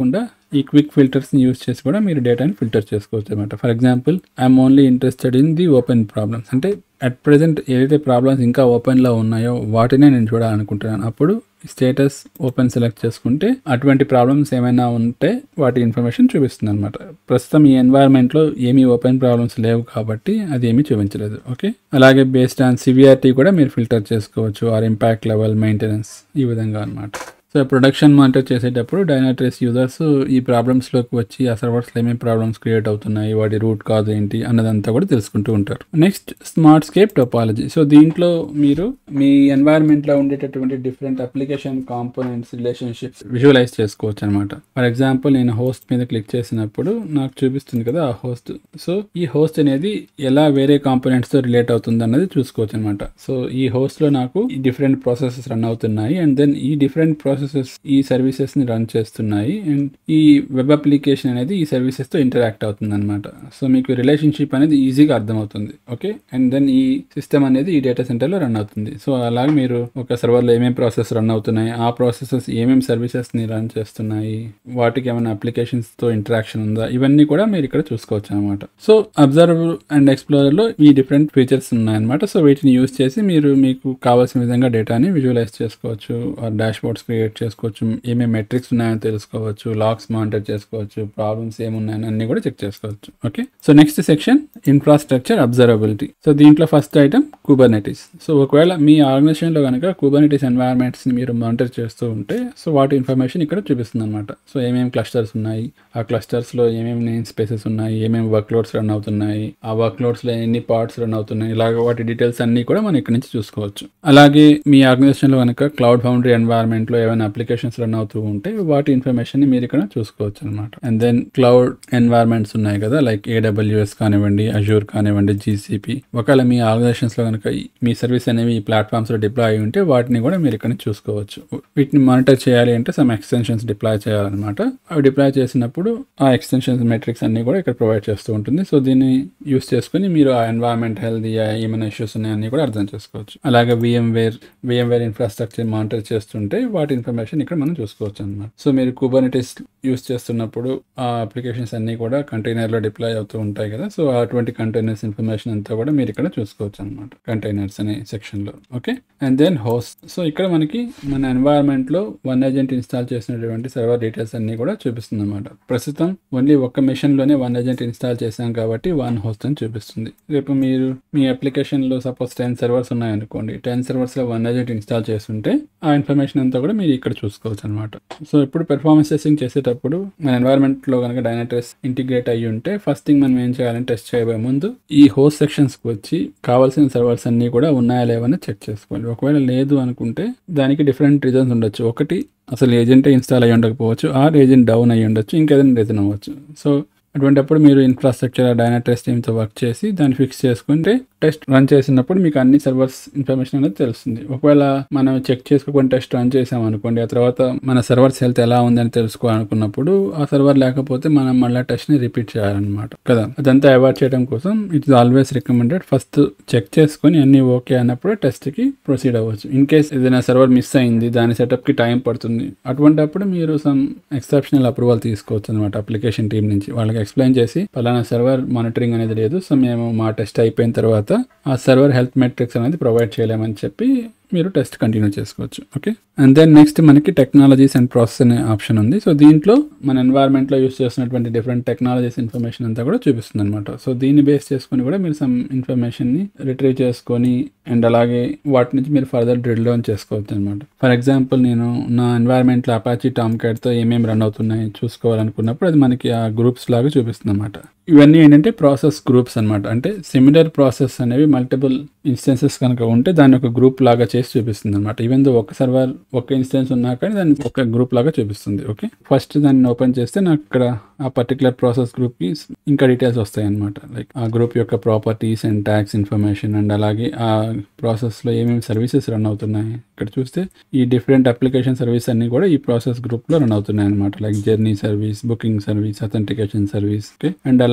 ఈ క్విక్ ఫిల్టర్స్ని యూస్ చేసి కూడా మీరు డేటాని ఫిల్టర్ చేసుకోవచ్చు అనమాట for example I'm only interested in the open problems అంటే అట్ ప్రజెంట్ ఏదైతే ప్రాబ్లమ్స్ ఇంకా ఓపెన్లో ఉన్నాయో వాటినే నేను చూడాలనుకుంటున్నాను అప్పుడు స్టేటస్ ఓపెన్ సెలెక్ట్ చేసుకుంటే అటువంటి ప్రాబ్లమ్స్ ఏమైనా ఉంటే వాటి ఇన్ఫర్మేషన్ చూపిస్తుంది అనమాట ప్రస్తుతం ఈ ఎన్వైర్న్మెంట్లో ఏమీ ఓపెన్ ప్రాబ్లమ్స్ లేవు కాబట్టి అది ఏమీ చూపించలేదు ఓకే అలాగే బేస్డ్ ఆన్ సివిఆర్టీ కూడా మీరు ఫిల్టర్ చేసుకోవచ్చు ఆర్ ఇంపాక్ట్ లెవెల్ మెయింటెనెన్స్ ఈ విధంగా అనమాట సో ప్రొడక్షన్ మానిటర్ చేసేటప్పుడు డైనాట్రేస్ యూజర్స్ ఈ ప్రాబ్లమ్స్లోకి వచ్చి ఆ సర్వర్స్లో ఏమేమి ప్రాబ్లమ్స్ క్రియేట్ అవుతున్నాయి వాటి రూట్ కాజ్ ఏంటి అన్నదంతా కూడా తెలుసుకుంటూ ఉంటారు next Smartscape topology so దీంట్లో మీరు మీ ఎన్వైర్న్మెంట్లో ఉండేటటువంటి different application components relationships visualize చేసుకోవచ్చు అనమాట ఫర్ ఎగ్జాంపుల్ నేను హోస్ట్ మీద క్లిక్ చేసినప్పుడు నాకు చూపిస్తుంది కదా ఆ హోస్ట్ సో ఈ హోస్ట్ అనేది ఎలా వేరే కాంపోనెంట్స్తో రిలేట్ అవుతుంది అన్నది చూసుకోవచ్చు అనమాట సో ఈ హోస్ట్లో నాకు డిఫరెంట్ ప్రాసెసెస్ రన్ అవుతున్నాయి అండ్ దెన్ ఈ డిఫరెంట్ ప్రాసెసెస్ ఈ సర్వీసెస్ ని రన్ చేస్తున్నాయి అండ్ ఈ వెబ్ అప్లికేషన్ అనేది ఈ సర్వీసెస్ తో ఇంటరాక్ట్ అవుతుంది అనమాట సో మీకు రిలేషన్షిప్ అనేది ఈజీగా అర్థమవుతుంది ఓకే అండ్ దెన్ ఈ సిస్టమ్ అనేది ఈ డేటా సెంటర్ లో రన్ అవుతుంది సో అలాగే మీరు ఒక సర్వర్ లో ఏమేమి ప్రాసెస్ రన్ అవుతున్నాయి ఆ ప్రాసెసెస్ ఏమేమి సర్వీసెస్ ని రన్ చేస్తున్నాయి వాటికి ఏమైనా అప్లికేషన్స్ తో ఇంటరాక్షన్ ఉందా ఇవన్నీ కూడా మీరు ఇక్కడ చూసుకోవచ్చు అనమాట సో అబ్జర్వ్ అండ్ ఎక్స్ప్లోరర్ లో ఈ డిఫరెంట్ ఫీచర్స్ ఉన్నాయన్నమాట సో వీటిని యూస్ చేసి మీరు మీకు కావాల్సిన విధంగా డేటాని విజువలైజ్ చేసుకోవచ్చు డాష్ బోర్డ్స్ క్రియేట్ చేసుకోవచ్చు ఏమేమి మెట్రిక్స్ ఉన్నాయో తెలుసుకోవచ్చు లాక్స్ మానిటర్ చేసుకోవచ్చు ప్రాబ్లమ్స్ ఏమున్నాయని అన్ని కూడా చెక్ చేసుకోవచ్చు okay so next section infrastructure observability so దీంట్లో ఫస్ట్ ఐటమ్ కుబర్నెటిస్ సో ఒకవేళ మీ ఆర్గనైజేషన్లో కనుక కుబర్నెటిస్ ఎన్వైర్న్మెంట్స్ని మీరు మానిటర్ చేస్తూ ఉంటే సో వాటి ఇన్ఫర్మేషన్ ఇక్కడ చూపిస్తుంది అనమాట సో ఏమేమి క్లస్టర్స్ ఉన్నాయి ఆ క్లస్టర్స్లో ఏమేమి నేమ్ స్పేసెస్ ఉన్నాయి ఏమేమి వర్క్ లోడ్స్ రన్ అవుతున్నాయి ఆ వర్క్ లోడ్స్లో ఎన్ని పార్ట్స్ రన్ అవుతున్నాయి ఇలాగ వాటి డీటెయిల్స్ అన్ని కూడా మనం ఇక్కడ నుంచి చూసుకోవచ్చు అలాగే మీ ఆర్గనైజేషన్లో కనుక క్లౌడ్ ఫౌండరీ ఎన్వైర్న్మెంట్లో ఏమైనా అప్లికేషన్స్ రన్ అవుతూ ఉంటే వాటి ఇన్ఫర్మేషన్ ని మీరు ఇక్కడ చూసుకోవచ్చు అనమాట అండ్ దెన్ క్లౌడ్ ఎన్వైర్న్మెంట్స్ ఉన్నాయి కదా లైక్ ఏడబ్ల్యూఎస్ కానివ్వండి అజూర్ కానివ్వండి జీసీపీ ఒకవేళ మీ ఆర్గనైజేషన్స్ లో కనుక ఈ- మీ సర్వీస్ అనేవి ఈ ప్లాట్ఫామ్స్ లో డిప్లాయ్ అయి ఉంటే వాటిని కూడా మీరు ఇక్కడ చూసుకోవచ్చు వీటిని మానిటర్ చేయాలి అంటే సమ్ ఎక్స్టెన్షన్స్ డిప్లాయ్ చేయాలన్నమాట అవి డిప్లాయ్ చేసినప్పుడు ఆ ఎక్స్టెన్షన్స్ మెట్రిక్స్ అన్ని కూడా ఇక్కడ ప్రొవైడ్ చేస్తూ ఉంటుంది సో దీన్ని యూస్ చేసుకుని మీరు ఆ ఎన్వైర్న్మెంట్ హెల్త్ ఏమైనా ఇష్యూస్ ఉన్నాయని కూడా అర్థం చేసుకోవచ్చు అలాగే విఎంవేర్ విఎంవేర్ ఇన్ఫ్రాస్ట్రక్చర్ మానిటర్ చేస్తుంటే వాటి ఇన్ఫర్మేషన్ ఇక్కడ మనం చూసుకోవచ్చు అనమాట సో మీరు కుబర్నెటిస్ యూస్ చేస్తున్నప్పుడు ఆ అప్లికేషన్స్ అన్ని కూడా కంటైనర్ లో డిప్లాయ్ అవుతూ ఉంటాయి కదా సో అటువంటి కంటైనర్స్ ఇన్ఫర్మేషన్ అంతా కూడా మీరు ఇక్కడ చూసుకోవచ్చు అనమాట కంటైనర్స్ అనే సెక్షన్ లో okay and then host so ఇక్కడ మనకి మన ఎన్వైర్న్మెంట్ లో వన్ ఏజెంట్ ఇన్స్టాల్ చేసినటువంటి సర్వర్ డీటెయిల్స్ అన్ని కూడా చూపిస్తుంది అనమాట ప్రస్తుతం ఓన్లీ ఒక్క మెషిన్ లోనే వన్ ఏజెంట్ ఇన్స్టాల్ చేశాం కాబట్టి వన్ హోస్ట్ అని చూపిస్తుంది రేపు మీరు మీ అప్లికేషన్ లో సపోజ్ టెన్ సర్వర్స్ ఉన్నాయనుకోండి టెన్ సర్వర్స్ లో వన్ ఏజెంట్ ఇన్స్టాల్ చేస్తుంటే ఆ ఇన్ఫర్మేషన్ అంతా కూడా మీరు ఇక్కడ చూసుకోవచ్చు అనమాట సో ఇప్పుడు పెర్ఫార్మెన్స్ టెస్టింగ్ చేసేటప్పుడు మన ఎన్వైర్న్మెంట్ లో కనుక డైనాట్రెస్ ఇంటిగ్రేట్ అయ్యి ఉంటే ఫస్ట్ థింగ్ మనం ఏం చేయాలంటే టెస్ట్ చేయబోయే ముందు ఈ హోస్ట్ సెక్షన్స్ కి వచ్చి కావాల్సిన సర్వర్స్ అన్ని కూడా ఉన్నాయా లేవని చెక్ చేసుకోవాలి ఒకవేళ లేదు అనుకుంటే దానికి డిఫరెంట్ రీజన్స్ ఉండొచ్చు ఒకటి అసలు ఏజెంటే ఇన్స్టాల్ అయ్యి ఉండకపోవచ్చు ఆర్ ఏజెంట్ డౌన్ అయ్యి ఉండొచ్చు ఇంకేదైనా రీజన్ అవ్వచ్చు సో అటువంటిప్పుడు మీరు ఇన్ఫ్రాస్ట్రక్చర్ డైనాట్రెస్ టీమ్తో వర్క్ చేసి దాన్ని ఫిక్స్ చేసుకుంటే టెస్ట్ రన్ చేసినప్పుడు మీకు అన్ని సర్వర్స్ ఇన్ఫర్మేషన్ అనేది తెలుస్తుంది ఒకవేళ మనం చెక్ చేసుకోకుండా టెస్ట్ రన్ చేసాం అనుకోండి ఆ తర్వాత మన సర్వర్స్ హెల్త్ ఎలా ఉందని తెలుసుకోవాలనుకున్నప్పుడు ఆ సర్వర్ లేకపోతే మనం మళ్ళీ టెస్ట్ ని రిపీట్ చేయాలన్నమాట కదా అదంతా అవాయిడ్ చేయడం కోసం it is always recommended first check చేసుకొని అన్ని ఓకే అన్నప్పుడు టెస్ట్ కి ప్రొసీడ్ అవ్వచ్చు ఇన్ కేస్ ఏదైనా సర్వర్ మిస్ అయింది దాని సెటప్ కి టైం పడుతుంది అటువంటిప్పుడు మీరు సమ్ ఎక్సెప్షనల్ అప్రూవల్ తీసుకోవచ్చు అనమాట అప్లికేషన్ టీం నుంచి వాళ్ళకి ఎక్స్ప్లెయిన్ చేసి పలానా సర్వర్ మానిటరింగ్ అనేది లేదు సో మేము మా టెస్ట్ అయిపోయిన తర్వాత ఆ సర్వర్ హెల్త్ మెట్రిక్స్ అనేది ప్రొవైడ్ చేయలేమని చెప్పి మీరు టెస్ట్ కంటిన్యూ చేసుకోవచ్చు ఓకే అండ్ దెన్ నెక్స్ట్ మనకి టెక్నాలజీస్ అండ్ ప్రాసెస్ అనే ఆప్షన్ ఉంది సో దీంట్లో మన environment లో యూస్ చేస్తున్నటువంటి డిఫరెంట్ టెక్నాలజీస్ ఇన్ఫర్మేషన్ అంతా కూడా చూపిస్తుంది అనమాట సో దీన్ని బేస్ చేసుకొని కూడా మీరు సమ్ ఇన్ఫర్మేషన్ని రిట్రీవ్ చేసుకొని అండ్ అలాగే వాటి నుంచి మీరు ఫర్దర్ డ్రిల్ డౌన్ చేసుకోవచ్చు అనమాట ఫర్ ఎగ్జాంపుల్ నేను నా ఎన్వైర్న్మెంట్లో అపాచీ టామ్ తో ఏమేమి రన్ అవుతున్నాయి చూసుకోవాలనుకున్నప్పుడు అది మనకి ఆ గ్రూప్స్ లాగా చూపిస్తుంది అనమాట ఇవన్నీ ఏంటంటే ప్రాసెస్ గ్రూప్స్ అన్నమాట అంటే సిమిలర్ ప్రాసెస్ అనేవి మల్టిపుల్ ఇన్స్టెన్సెస్ కనుక ఉంటే దాన్ని ఒక గ్రూప్ లాగా చేసి చూపిస్తుంది అనమాట ఈవెన్ దో ఒక సర్వర్ ఒక ఇన్స్టెన్స్ ఉన్నా కానీ దాన్ని ఒక గ్రూప్ లాగా చూపిస్తుంది ఓకే ఫస్ట్ దాన్ని ఓపెన్ చేస్తే నాకు ఇక్కడ ఆ పర్టికులర్ ప్రాసెస్ గ్రూప్ కి ఇంకా డీటెయిల్స్ వస్తాయి అనమాట లైక్ ఆ గ్రూప్ యొక్క properties and tags information and అలాగే ఆ ప్రాసెస్ లో ఏమేమి సర్వీసెస్ రన్ అవుతున్నాయి ఇక్కడ చూస్తే ఈ డిఫరెంట్ అప్లికేషన్ సర్వీస్ అన్ని కూడా ఈ ప్రాసెస్ గ్రూప్ లో రన్ అవుతున్నాయి అనమాట like journey service booking service authentication service okay and అలాగే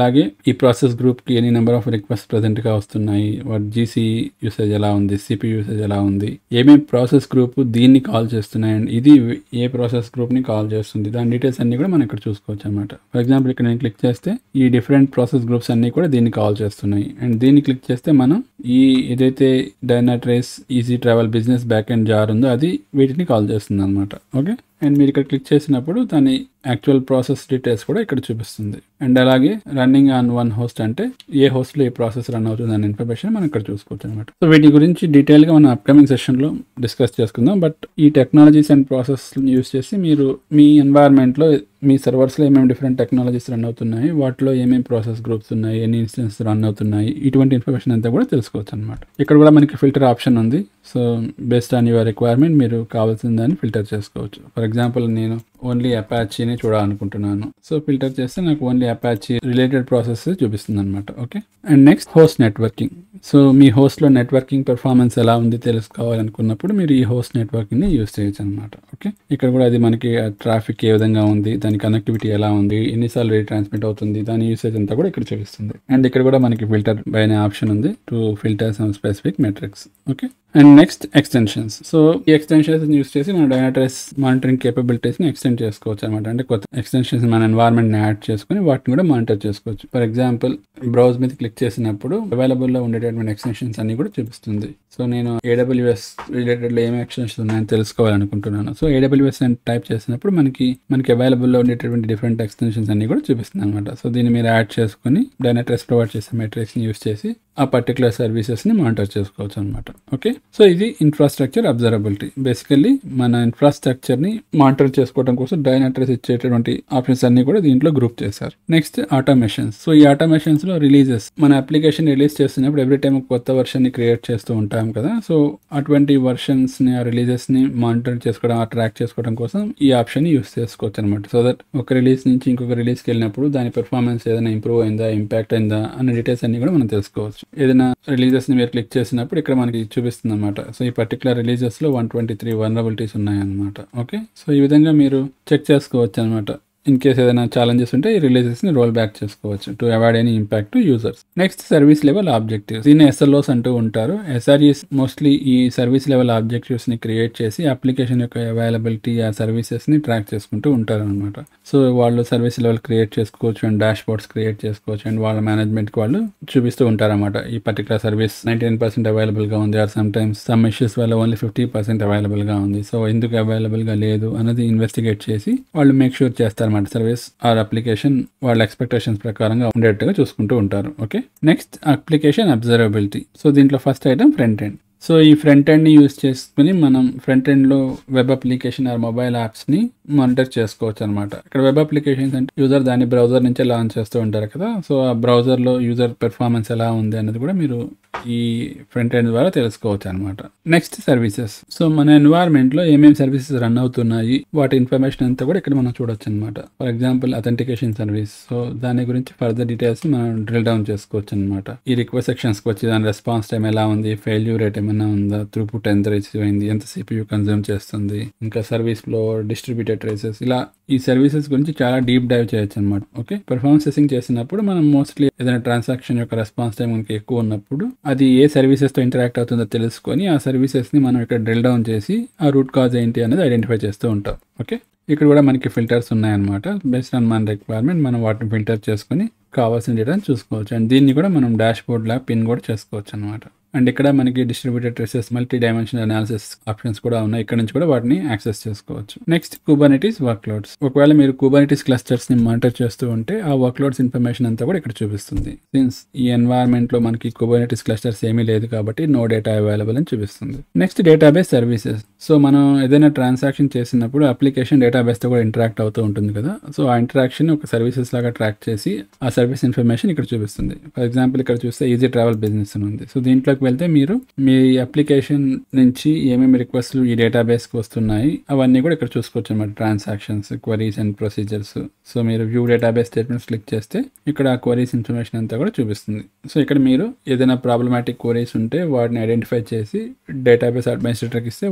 అలాగే ఈ ప్రాసెస్ గ్రూప్కి ఎన్ని నెంబర్ ఆఫ్ రిక్వెస్ట్ ప్రజెంట్గా వస్తున్నాయి వాటి జీసీ యూసేజ్ ఎలా ఉంది సిపి యూసేజ్ ఎలా ఉంది ఏమేమి ప్రాసెస్ గ్రూప్ దీన్ని కాల్ చేస్తున్నాయి అండ్ ఇది ఏ ప్రాసెస్ గ్రూప్ని కాల్ చేస్తుంది దాని డీటెయిల్స్ అన్ని కూడా మనం ఇక్కడ చూసుకోవచ్చు అనమాట ఫర్ ఎగ్జాంపుల్ ఇక్కడ నేను క్లిక్ చేస్తే ఈ డిఫరెంట్ ప్రాసెస్ గ్రూప్స్ అన్ని కూడా దీన్ని కాల్ చేస్తున్నాయి అండ్ దీన్ని క్లిక్ చేస్తే మనం ఈ ఏదైతే Dynatrace easy travel business backend jar ఉందో అది వీటిని కాల్ చేస్తుంది అనమాట ఓకే అండ్ మీరు ఇక్కడ క్లిక్ చేసినప్పుడు దాని యాక్చువల్ ప్రాసెస్ డీటెయిల్స్ కూడా ఇక్కడ చూపిస్తుంది అండ్ అలాగే రన్నింగ్ ఆన్ వన్ హోస్ట్ అంటే ఏ హోస్ట్లో ఏ ప్రాసెస్ రన్ అవుతుంది అనే ఇన్ఫర్మేషన్ మనం ఇక్కడ చూసుకోవచ్చు అనమాట సో వీటి గురించి డీటెయిల్గా మనం అప్కమింగ్ సెషన్లో డిస్కస్ చేసుకుందాం బట్ ఈ టెక్నాలజీస్ అండ్ ప్రాసెస్ యూస్ చేసి మీరు మీ ఎన్వైర్న్మెంట్లో మీ సర్వర్స్లో ఏమేమి డిఫరెంట్ టెక్నాలజీస్ రన్ అవుతున్నాయి వాటిలో ఏమేమి ప్రాసెస్ గ్రూప్స్ ఉన్నాయి ఎన్ని ఇన్స్టెన్స్ రన్ అవుతున్నాయి ఇటువంటి ఇన్ఫర్మేషన్ అంతా కూడా తెలుసుకోవచ్చు అనమాట ఇక్కడ కూడా మనకి ఫిల్టర్ ఆప్షన్ ఉంది so based on your requirement మీరు కావాల్సిన దాన్ని ఫిల్టర్ చేసుకోవచ్చు ఫర్ ఎగ్జాంపుల్ నేను ఓన్లీ అపాచీని చూడాలనుకుంటున్నాను సో ఫిల్టర్ చేస్తే నాకు ఓన్లీ అపాచీ రిలేటెడ్ ప్రాసెస్ చూపిస్తుంది అనమాట okay and next host networking so మీ హోస్ట్లో నెట్వర్కింగ్ పెర్ఫార్మెన్స్ ఎలా ఉంది తెలుసుకోవాలనుకున్నప్పుడు మీరు ఈ హోస్ట్ నెట్వర్కింగ్ని యూస్ చేయొచ్చు అనమాట ఓకే ఇక్కడ కూడా అది మనకి ట్రాఫిక్ ఏ విధంగా ఉంది దాని కనెక్టివిటీ ఎలా ఉంది ఎన్నిసార్లు రీట్రాన్స్మిట్ అవుతుంది దాని యూసేజ్ అంతా కూడా ఇక్కడ చూపిస్తుంది అండ్ ఇక్కడ కూడా మనకి ఫిల్టర్ బై అనే ఆప్షన్ ఉంది to filter some specific metrics okay and next extensions so ఈ ఎక్స్టెన్షన్స్ యూస్ చేసి మన డయాట్రెస్ మానిటరింగ్ కేపబిలిటీస్ని ఎక్స్టెండ్ చేసుకోవచ్చు అనమాట అంటే కొత్త ఎక్స్టెన్షన్స్ మన ఎన్వైర్న్మెంట్ యాడ్ చేసుకుని వాటిని కూడా మానిటర్ చేసుకోవచ్చు ఫర్ ఎగ్జాంపుల్ బ్రౌజ్ మీద క్లిక్ చేసినప్పుడు అవైలబుల్లో ఉండేటటువంటి ఎక్స్టెన్షన్స్ అన్ని కూడా చూపిస్తుంది సో నేను ఏడబ్ల్యూఎస్ రిలేటెడ్లో ఏమి ఎక్స్టెన్షన్స్ ఉన్నాయని తెలుసుకోవాలనుకుంటున్నాను సో ఏడబ్ల్యూఎస్ అని టైప్ చేసినప్పుడు మనకి మనకి అవైలబుల్లో ఉండేటటువంటి డిఫరెంట్ ఎక్స్టెన్షన్స్ అన్ని కూడా చూపిస్తుంది అనమాట సో దీన్ని మీరు యాడ్ చేసుకుని డైనట్రెస్ ప్రొవైడ్ చేసే మెట్రిక్స్ని యూస్ చేసి ఆ పర్టికులర్ సర్వీసెస్ని మానిటర్ చేసుకోవచ్చు అనమాట ఓకే సో ఇది ఇన్ఫ్రాస్ట్రక్చర్ అబ్జర్వబిలిటీ బేసికల్లీ మన ఇన్ఫ్రాస్ట్రక్చర్ని మానిటర్ చేసుకోవడం కోసం డైనట్రెస్ ఇచ్చేటటువంటి ఆప్షన్స్ అన్ని కూడా దీంట్లో గ్రూప్ చేశారు నెక్స్ట్ ఆటోమేషన్స్ సో ఈ ఆటోమేషన్స్ లో రిలీజెస్ మన అప్లికేషన్ రిలీజ్ చేస్తున్నప్పుడు ఎవ్రీ టైం కొత్త వర్షన్ ని క్రియేట్ చేస్తూ ఉంటాం కదా సో అటువంటి వర్షన్స్ ని ఆ రిలీజెస్ ని మానిటర్ చేసుకోవడం ఆ ట్రాక్ చేసుకోవడం కోసం ఈ ఆప్షన్ యూస్ చేసుకోవచ్చు అనమాట సో దట్ ఒక రిలీజ్ నుంచి ఇంకొక రిలీజ్కి వెళ్ళినప్పుడు దాని పెర్ఫార్మెన్స్ ఏదైనా ఇంప్రూవ్ అయిందా ఇంపాక్ట్ అయిందా అన్న డీటెయిల్స్ అన్ని కూడా మనం తెలుసుకోవచ్చు ఏదైనా రిలీజెస్ ని మీరు క్లిక్ చేసినప్పుడు ఇక్కడ మనకి చూపిస్తుంది అనమాట సో ఈ పర్టికులర్ రిలీజెస్ లో వన్ ట్వంటీ త్రీ వనరబిలిటీస్ ఉన్నాయన్నమాట ఓకే సో ఈ విధంగా మీరు చెక్ చేసుకోవచ్చు అనమాట ఇన్ కేస్ ఏదైనా ఛాలెంజెస్ ఉంటే ఈ రిలీజెస్ ని రోల్ బ్యాక్ చేసుకోవచ్చు to avoid any impact to users next service level objectives దీన్ని ఎస్ఎల్ఓస్ అంటూ ఉంటారు ఎస్ఆర్ఈస్ మోస్ట్లీ ఈ సర్వీస్ లెవెల్ ఆబ్జెక్టివ్స్ ని క్రియేట్ చేసి అప్లికేషన్ యొక్క అవైలబిలిటీ ఆ సర్వీసెస్ ని ట్రాక్ చేసుకుంటూ ఉంటారు అనమాట సో వాళ్ళు సర్వీస్ లెవెల్ క్రియేట్ చేసుకోవచ్చు అండ్ డాష్ బోర్డ్స్ క్రియేట్ చేసుకోవచ్చు అండ్ వాళ్ళ మేనేజ్మెంట్ కి వాళ్ళు చూపిస్తూ ఉంటారన్నమాట ఈ particular service ninety nine percent available గా ఉంది or some times some issues వల్ల ఓన్లీ ఫిఫ్టీ పర్సెంట్ అవైలబుల్ గా ఉంది సో ఎందుకు అవైలబుల్ గా లేదు అన్నది ఇన్వెస్టిగేట్ చేసి వాళ్ళు మేక్ షూర్ చేస్తారు అనమాట సర్వీస్ ఆర్ అప్లికేషన్ వాళ్ళ ఎక్స్పెక్టేషన్స్ ప్రకారంగా ఉండేట్టుగా చూసుకుంటూ ఉంటారు okay next application observability so దీంట్లో first item front end so ఈ ఫ్రంట్ ఎండ్ని యూస్ చేసుకుని మనం ఫ్రంట్ ఎండ్లో వెబ్ అప్లికేషన్ ఆర్ మొబైల్ యాప్స్ని మానిటర్ చేసుకోవచ్చు అనమాట ఇక్కడ వెబ్ అప్లికేషన్స్ అంటే యూజర్ దాని బ్రౌజర్ నుంచే లాంచ్ చేస్తూ ఉంటారు కదా సో ఆ బ్రౌజర్లో యూజర్ పెర్ఫార్మెన్స్ ఎలా ఉంది అన్నది కూడా మీరు ఈ ఫ్రంట్ ఎండ్ ద్వారా తెలుసుకోవచ్చు అనమాట నెక్స్ట్ సర్వీసెస్ సో మన ఎన్వైర్న్మెంట్లో ఏమేమి సర్వీసెస్ రన్ అవుతున్నాయి వాటి ఇన్ఫర్మేషన్ అంతా కూడా ఇక్కడ మనం చూడొచ్చు అనమాట for example authentication service so దాని గురించి ఫర్దర్ డీటెయిల్స్ మనం డ్రిల్ డౌన్ చేసుకోవచ్చు అనమాట ఈ రిక్వెస్ట్ సెక్షన్స్కి వచ్చి దాని రెస్పాన్స్ టైం ఎలా ఉంది ఫెయిల్యూర్ రేట్ ఏమైనా ఉందా త్రూపుట్ ఎంత రిసీవ్ అయింది ఎంత సిపియూ కన్జ్యూమ్ చేస్తుంది ఇంకా సర్వీస్ లో డిస్ట్రిబ్యూటెడ్ ట్రేసెస్ ఇలా ఈ సర్వీసెస్ గురించి చాలా డీప్ డైవ్ చేయొచ్చు అనమాట ఓకే పెర్ఫార్మెన్స్ టెస్టింగ్ చేసినప్పుడు మనం మోస్ట్లీ ఏదైనా ట్రాన్సాక్షన్ యొక్క రెస్పాన్స్ టైం మనకి ఎక్కువ ఉన్నప్పుడు అది ఏ సర్వీసెస్ తో ఇంటరాక్ట్ అవుతుందో తెలుసుకొని ఆ సర్వీసెస్ ని మనం ఇక్కడ డ్రిల్ డౌన్ చేసి ఆ రూట్ కాజ్ ఏంటి అనేది ఐడెంటిఫై చేస్తూ ఉంటాం ఓకే ఇక్కడ కూడా మనకి ఫిల్టర్స్ ఉన్నాయన్నమాట బేస్డ్ ఆన్ మన రిక్వైర్మెంట్ మనం వాటిని ఫిల్టర్ చేసుకొని కావాల్సిన డేటాని చూసుకోవచ్చు అండ్ దీన్ని కూడా మనం డాష్ బోర్డ్ లా పిన్ కూడా చేసుకోవచ్చు అనమాట అండ్ ఇక్కడ మనకి distributed traces multi dimensional analysis options కూడా ఉన్నాయి ఇక్కడ నుంచి కూడా వాటిని యాక్సెస్ చేసుకోవచ్చు నెక్స్ట్ కుబర్నిటీస్ వర్క్లోడ్స్ ఒకవేళ మీరు కుబర్నిటీస్ క్లస్టర్స్ ని మానిటర్ చేస్తూ ఉంటే ఆ వర్క్లోడ్స్ ఇన్ఫర్మేషన్ అంతా కూడా ఇక్కడ చూపిస్తుంది సిన్స్ ఈ ఎన్వైర్న్మెంట్ లో మనకి కుబర్నిటీస్ క్లస్టర్స్ ఏమీ లేదు కాబట్టి నో డేటా అవైలబుల్ అని చూపిస్తుంది నెక్స్ట్ డేటాబేస్ సర్వీసెస్ సో మనం ఏదైనా ట్రాన్సాక్షన్ చేసినప్పుడు అప్లికేషన్ డేటాబేస్ తో కూడా ఇంటరాక్ట్ అవుతూ ఉంటుంది కదా సో ఆ ఇంటరాక్షన్ ఒక సర్వీసెస్ లాగా ట్రాక్ చేసి ఆ సర్వీస్ ఇన్ఫర్మేషన్ ఇక్కడ చూపిస్తుంది ఫర్ ఎగ్జాంపుల్ ఇక్కడ చూస్తే ఈజీ ట్రావెల్ బిజినెస్ అని ఉంది సో దీంట్లోకి వెళ్తే మీరు మీ అప్లికేషన్ నుంచి ఏమేమి రిక్వెస్ట్లు ఈ డేటాబేస్కి వస్తున్నాయి అవన్నీ కూడా ఇక్కడ చూసుకోవచ్చు అనమాట transactions queries and procedures so మీరు వ్యూ డేటాబేస్ స్టేట్మెంట్స్ క్లిక్ చేస్తే ఇక్కడ ఆ క్వరీస్ ఇన్ఫర్మేషన్ అంతా కూడా చూపిస్తుంది సో ఇక్కడ మీరు ఏదైనా ప్రాబ్లమాటిక్ క్వరీస్ ఉంటే వాటిని ఐడెంటిఫై చేసి డేటాబేస్ అడ్మినిస్ట్రేటర్కి ఇస్తే వాళ్ళు ఫైండ్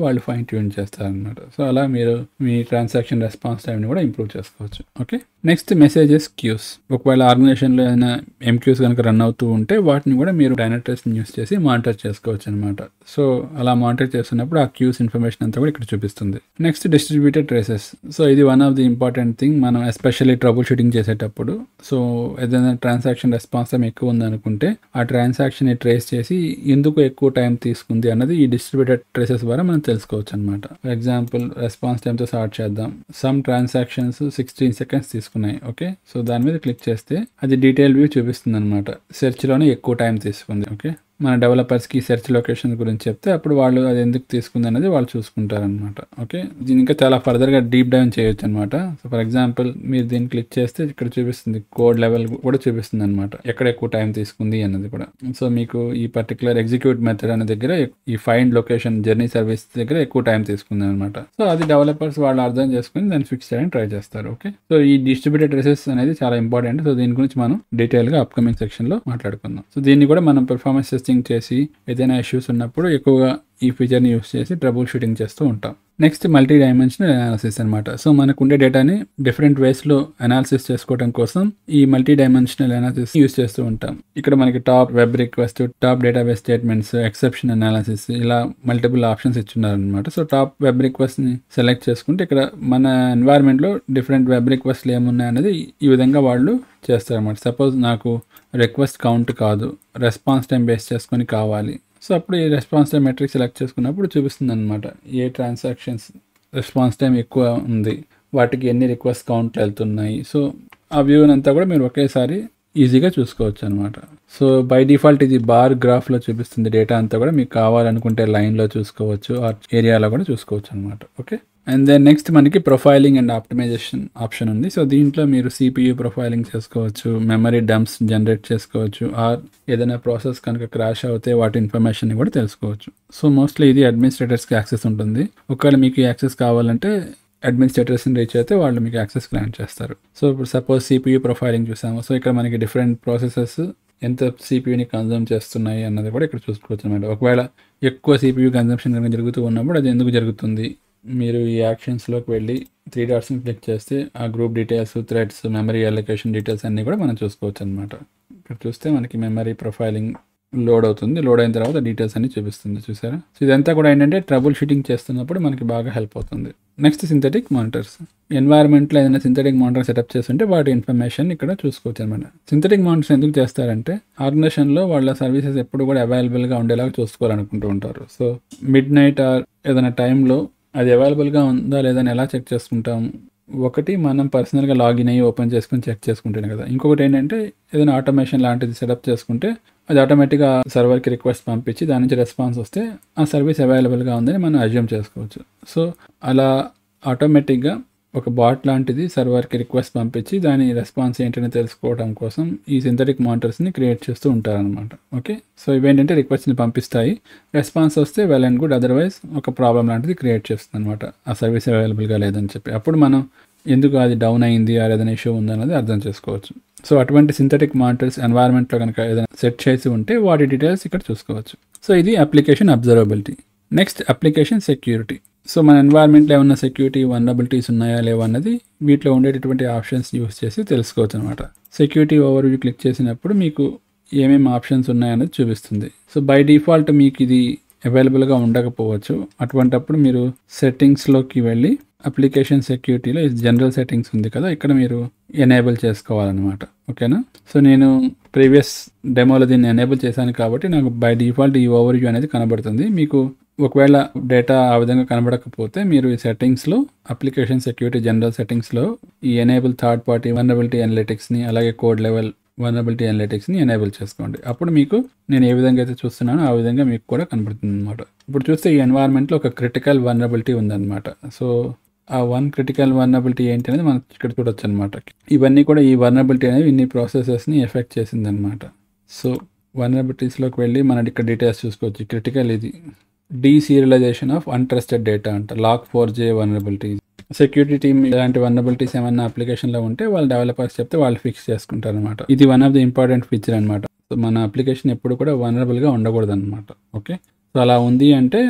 ఫైన్ ట్యూన్ చేస్తారనమాట సో అలా మీరు మీ ట్రాన్సాక్షన్ రెస్పాన్స్ టైంని కూడా ఇంప్రూవ్ చేసుకోవచ్చు ఓకే నెక్స్ట్ మెసేజెస్ క్యూస్ ఒకవేళ ఆర్గనైజేషన్లో ఏదైనా ఎంక్యూస్ కనుక రన్ అవుతూ ఉంటే వాటిని కూడా మీరు డైనట్రెస్ని యూస్ చేసి మానిటర్ చేసుకోవచ్చు అనమాట సో అలా మానిటర్ చేస్తున్నప్పుడు ఆ క్యూస్ ఇన్ఫర్మేషన్ అంతా కూడా ఇక్కడ చూపిస్తుంది నెక్స్ట్ డిస్ట్రిబ్యూటెడ్ ట్రేసెస్ సో ఇది one of the important thing మనం ఎస్పెషల్లీ ట్రబుల్ షూటింగ్ చేసేటప్పుడు సో ఏదైనా ట్రాన్సాక్షన్ రెస్పాన్స్ టైం ఎక్కువ ఉందనుకుంటే ఆ ట్రాన్సాక్షన్ ట్రేస్ చేసి ఎందుకు ఎక్కువ టైం తీసుకుంది అన్నది ఈ డిస్ట్రిబ్యూటెడ్ ట్రేసెస్ ద్వారా మనం తెలుసుకోవచ్చు అనమాట ఫర్ ఎగ్జాంపుల్ రెస్పాన్స్ టైంతో స్టార్ట్ చేద్దాం సమ్ ట్రాన్సాక్షన్స్ సిక్స్టీన్ సెకండ్స్ తీసుకున్నాయి ఓకే సో దాని మీద క్లిక్ చేస్తే అది డీటెయిల్ వ్యూ చూపిస్తుంది అనమాట సెర్చ్లోనే ఎక్కువ టైం తీసుకుంది ఓకే మన డెవలపర్స్కి సెర్చ్ లొకేషన్ గురించి చెప్తే అప్పుడు వాళ్ళు అది ఎందుకు తీసుకుంది అనేది వాళ్ళు చూసుకుంటారనమాట ఓకే దీని ఇంకా చాలా ఫర్దర్గా డీప్ డౌన్ చేయొచ్చు అనమాట సో ఫర్ ఎగ్జాంపుల్ మీరు దీన్ని క్లిక్ చేస్తే ఇక్కడ చూపిస్తుంది కోడ్ లెవెల్ కూడా చూపిస్తుంది అనమాట ఎక్కడ ఎక్కువ టైం తీసుకుంది అన్నది కూడా సో మీకు ఈ పర్టికులర్ ఎగ్జిక్యూట్ మెథడ్ అనే దగ్గర ఈ ఫైండ్ లొకేషన్ జర్నీ సర్వీస్ దగ్గర ఎక్కువ టైం తీసుకుంది అనమాట సో అది డెవలపర్స్ వాళ్ళు అర్థం చేసుకుని దాన్ని ఫిక్స్ చేయడానికి ట్రై చేస్తారు ఓకే సో ఈ డిస్ట్రిబ్యూటెడ్ రిసెస్ అనేది చాలా ఇంపార్టెంట్ సో దీని గురించి మనం డీటెయిల్గా అప్కమింగ్ సెక్షన్లో మాట్లాడుకుందాం సో దీన్ని కూడా మనం పెర్ఫార్మెన్స్ టెస్టింగ్ చేసి ఏదైనా ఇష్యూస్ ఉన్నప్పుడు ఎక్కువగా ఈ ఫీచర్ని యూస్ చేసి ట్రబుల్ షూటింగ్ చేస్తూ ఉంటాం నెక్స్ట్ మల్టీ డైమెన్షనల్ అనాలిసిస్ అనమాట సో మనకు ఉండే డేటాని డిఫరెంట్ వేస్లో అనాలిసిస్ చేసుకోవడం కోసం ఈ మల్టీ డైమెన్షనల్ అనాలిసిస్ యూస్ చేస్తూ ఉంటాం ఇక్కడ మనకి top web request top database statements exception analysis ఇలా మల్టిపుల్ ఆప్షన్స్ ఇచ్చున్నారు అనమాట సో టాప్ వెబ్ రిక్వెస్ట్ని సెలెక్ట్ చేసుకుంటే ఇక్కడ మన ఎన్వైర్న్మెంట్లో డిఫరెంట్ వెబ్ రిక్వెస్ట్లు ఏమున్నాయి అనేది ఈ విధంగా వాళ్ళు చేస్తారన్నమాట సపోజ్ నాకు రిక్వెస్ట్ కౌంట్ కాదు రెస్పాన్స్ టైం బేస్ చేసుకొని కావాలి సో అప్పుడు ఈ రెస్పాన్స్ టైం మెట్రిక్ సెలెక్ట్ చేసుకున్నప్పుడు చూపిస్తుంది అనమాట ఏ ట్రాన్సాక్షన్స్ రెస్పాన్స్ టైం ఎక్కువ ఉంది వాటికి ఎన్ని రిక్వెస్ట్ కౌంట్లు వెళ్తున్నాయి సో ఆ వ్యూని అంతా కూడా మీరు ఒకేసారి ఈజీగా చూసుకోవచ్చు అనమాట సో బై డిఫాల్ట్ ఇది బార్ గ్రాఫ్లో చూపిస్తుంది డేటా అంతా కూడా మీకు కావాలనుకుంటే లైన్లో చూసుకోవచ్చు ఆ ఏరియాలో కూడా చూసుకోవచ్చు అనమాట ఓకే అండ్ దెన్ నెక్స్ట్ మనకి ప్రొఫైలింగ్ అండ్ ఆప్టిమైజేషన్ ఆప్షన్ ఉంది సో దీంట్లో మీరు సిపియూ ప్రొఫైలింగ్ చేసుకోవచ్చు మెమరీ డంప్స్ జనరేట్ చేసుకోవచ్చు ఆర్ ఏదైనా ప్రాసెస్ కనుక క్రాష్ అవుతే వాటి ఇన్ఫర్మేషన్ కూడా తెలుసుకోవచ్చు సో మోస్ట్లీ ఇది అడ్మినిస్ట్రేటర్స్కి యాక్సెస్ ఉంటుంది ఒకవేళ మీకు యాక్సెస్ కావాలంటే అడ్మినిస్ట్రేటర్స్ని రీచ్ అయితే వాళ్ళు మీకు యాక్సెస్ గ్రాంట్ చేస్తారు సో ఇప్పుడు సపోజ్ సిపియూ ప్రొఫైలింగ్ చూసాము సో ఇక్కడ మనకి డిఫరెంట్ ప్రాసెసెస్ ఎంత సిపియూని కన్జ్యూమ్ చేస్తున్నాయి అన్నది కూడా ఇక్కడ చూసుకోవచ్చు అనమాట ఒకవేళ ఎక్కువ సిపియూ కన్జంప్షన్ కనుక జరుగుతూ ఉన్నప్పుడు అది ఎందుకు జరుగుతుంది మీరు ఈ యాక్షన్స్లోకి వెళ్ళి త్రీ డాట్స్ని క్లిక్ చేస్తే ఆ group details threads memory allocation details అన్నీ కూడా మనం చూసుకోవచ్చు అనమాట ఇక్కడ చూస్తే మనకి మెమరీ ప్రొఫైలింగ్ లోడ్ అవుతుంది లోడ్ అయిన తర్వాత డీటెయిల్స్ అన్ని చూపిస్తుంది చూసారా సో ఇదంతా కూడా ఏంటంటే ట్రబుల్ షూటింగ్ చేస్తున్నప్పుడు మనకి బాగా హెల్ప్ అవుతుంది నెక్స్ట్ సింథటిక్ మానిటర్స్ ఎన్వైర్న్మెంట్లో ఏదైనా సింథటిక్ మానిటర్ సెటప్ చేస్తుంటే వాటి ఇన్ఫర్మేషన్ ఇక్కడ చూసుకోవచ్చు అనమాట సింథటిక్ మానిటర్స్ ఎందుకు చేస్తారంటే ఆర్గనైజేషన్లో వాళ్ళ సర్వీసెస్ ఎప్పుడు కూడా అవైలబుల్గా ఉండేలాగా చూసుకోవాలనుకుంటూ ఉంటారు సో మిడ్ నైట్ ఆర్ ఏదైనా టైంలో అది అవైలబుల్గా ఉందా లేదని ఎలా చెక్ చేసుకుంటాము ఒకటి మనం పర్సనల్గా లాగిన్ అయ్యి ఓపెన్ చేసుకుని చెక్ చేసుకుంటేనే కదా ఇంకొకటి ఏంటంటే ఏదైనా ఆటోమేషన్ లాంటిది సెటప్ చేసుకుంటే అది ఆటోమేటిక్గా సర్వర్కి రిక్వెస్ట్ పంపించి దాని నుంచి రెస్పాన్స్ వస్తే ఆ సర్వీస్ అవైలబుల్గా ఉందని మనం అజ్యూమ్ చేసుకోవచ్చు సో అలా ఆటోమేటిక్గా ఒక బాట్ లాంటిది సర్వర్కి రిక్వెస్ట్ పంపించి దాని రెస్పాన్స్ ఏంటని తెలుసుకోవడం కోసం ఈ సింథటిక్ మానిటర్స్ని క్రియేట్ చేస్తూ ఉంటారనమాట ఓకే సో ఇవేంటంటే రిక్వెస్ట్ని పంపిస్తాయి రెస్పాన్స్ వస్తే వెల్ అండ్ గుడ్ అదర్వైజ్ ఒక ప్రాబ్లం లాంటిది క్రియేట్ చేస్తుంది అనమాట ఆ సర్వీస్ అవైలబుల్గా లేదని చెప్పి అప్పుడు మనం ఎందుకు అది డౌన్ అయింది ఆ ఏదైనా ఇష్యూ ఉందన్నది అర్థం చేసుకోవచ్చు సో అటువంటి సింథటిక్ మానిటర్స్ ఎన్వైర్న్మెంట్లో కనుక ఏదైనా సెట్ చేసి ఉంటే వాటి డీటెయిల్స్ ఇక్కడ చూసుకోవచ్చు సో ఇది application observability next application security so మన ఎన్వైర్న్మెంట్లో ఏమన్నా సెక్యూరిటీ వనరబిలిటీస్ ఉన్నాయా లేవా అన్నది వీటిలో ఉండేటటువంటి ఆప్షన్స్ యూస్ చేసి తెలుసుకోవచ్చు అనమాట సెక్యూరిటీ ఓవర్ వ్యూ క్లిక్ చేసినప్పుడు మీకు ఏమేమి ఆప్షన్స్ ఉన్నాయన్నది చూపిస్తుంది సో బై డిఫాల్ట్ మీకు ఇది అవైలబుల్గా ఉండకపోవచ్చు అటువంటప్పుడు మీరు సెట్టింగ్స్లోకి వెళ్ళి అప్లికేషన్ సెక్యూరిటీలో జనరల్ సెట్టింగ్స్ ఉంది కదా ఇక్కడ మీరు ఎనేబుల్ చేసుకోవాలన్నమాట ఓకేనా సో నేను ప్రీవియస్ డెమోలో దీన్ని ఎనేబుల్ చేశాను కాబట్టి నాకు బై డిఫాల్ట్ ఈ ఓవర్ వ్యూ అనేది కనబడుతుంది మీకు ఒకవేళ డేటా ఆ విధంగా కనబడకపోతే మీరు ఈ సెట్టింగ్స్లో అప్లికేషన్ సెక్యూరిటీ జనరల్ సెట్టింగ్స్లో ఈ ఎనేబుల్ థర్డ్ పార్టీ వనరబిలిటీ అనలిటిక్స్ని అలాగే కోడ్ లెవెల్ వనరబిలిటీ అనలిటిక్స్ని ఎనేబుల్ చేసుకోండి అప్పుడు మీకు నేను ఏ విధంగా అయితే చూస్తున్నానో ఆ విధంగా మీకు కూడా కనబడుతుంది అనమాట ఇప్పుడు చూస్తే ఈ ఎన్వైర్న్మెంట్లో ఒక క్రిటికల్ వనరబిలిటీ ఉందన్నమాట సో ఆ వన్ క్రిటికల్ వనరబిలిటీ ఏంటి అనేది మనం ఇక్కడ చూడొచ్చు అనమాట ఇవన్నీ కూడా ఈ వనరబిలిటీ అనేది ఇన్ని ప్రాసెసెస్ని ఎఫెక్ట్ చేసిందనమాట సో వనరబిలిటీస్లోకి వెళ్ళి మన ఇక్కడ డీటెయిల్స్ చూసుకోవచ్చు క్రిటికల్ ఇది డీసీరియలైజేషన్ ఆఫ్ అన్ట్రస్టెడ్ డేటా అంట log four j vulnerability security team ఇలాంటి వనరబిలిటీస్ ఏమన్నా అప్లికేషన్లో ఉంటే వాళ్ళు డెవలపర్స్ చెప్తే వాళ్ళు ఫిక్స్ చేసుకుంటారు అనమాట ఇది one of the important feature అనమాట సో మన అప్లికేషన్ ఎప్పుడు కూడా వనరబుల్గా ఉండకూడదు అనమాట ఓకే సో అలా ఉంది అంటే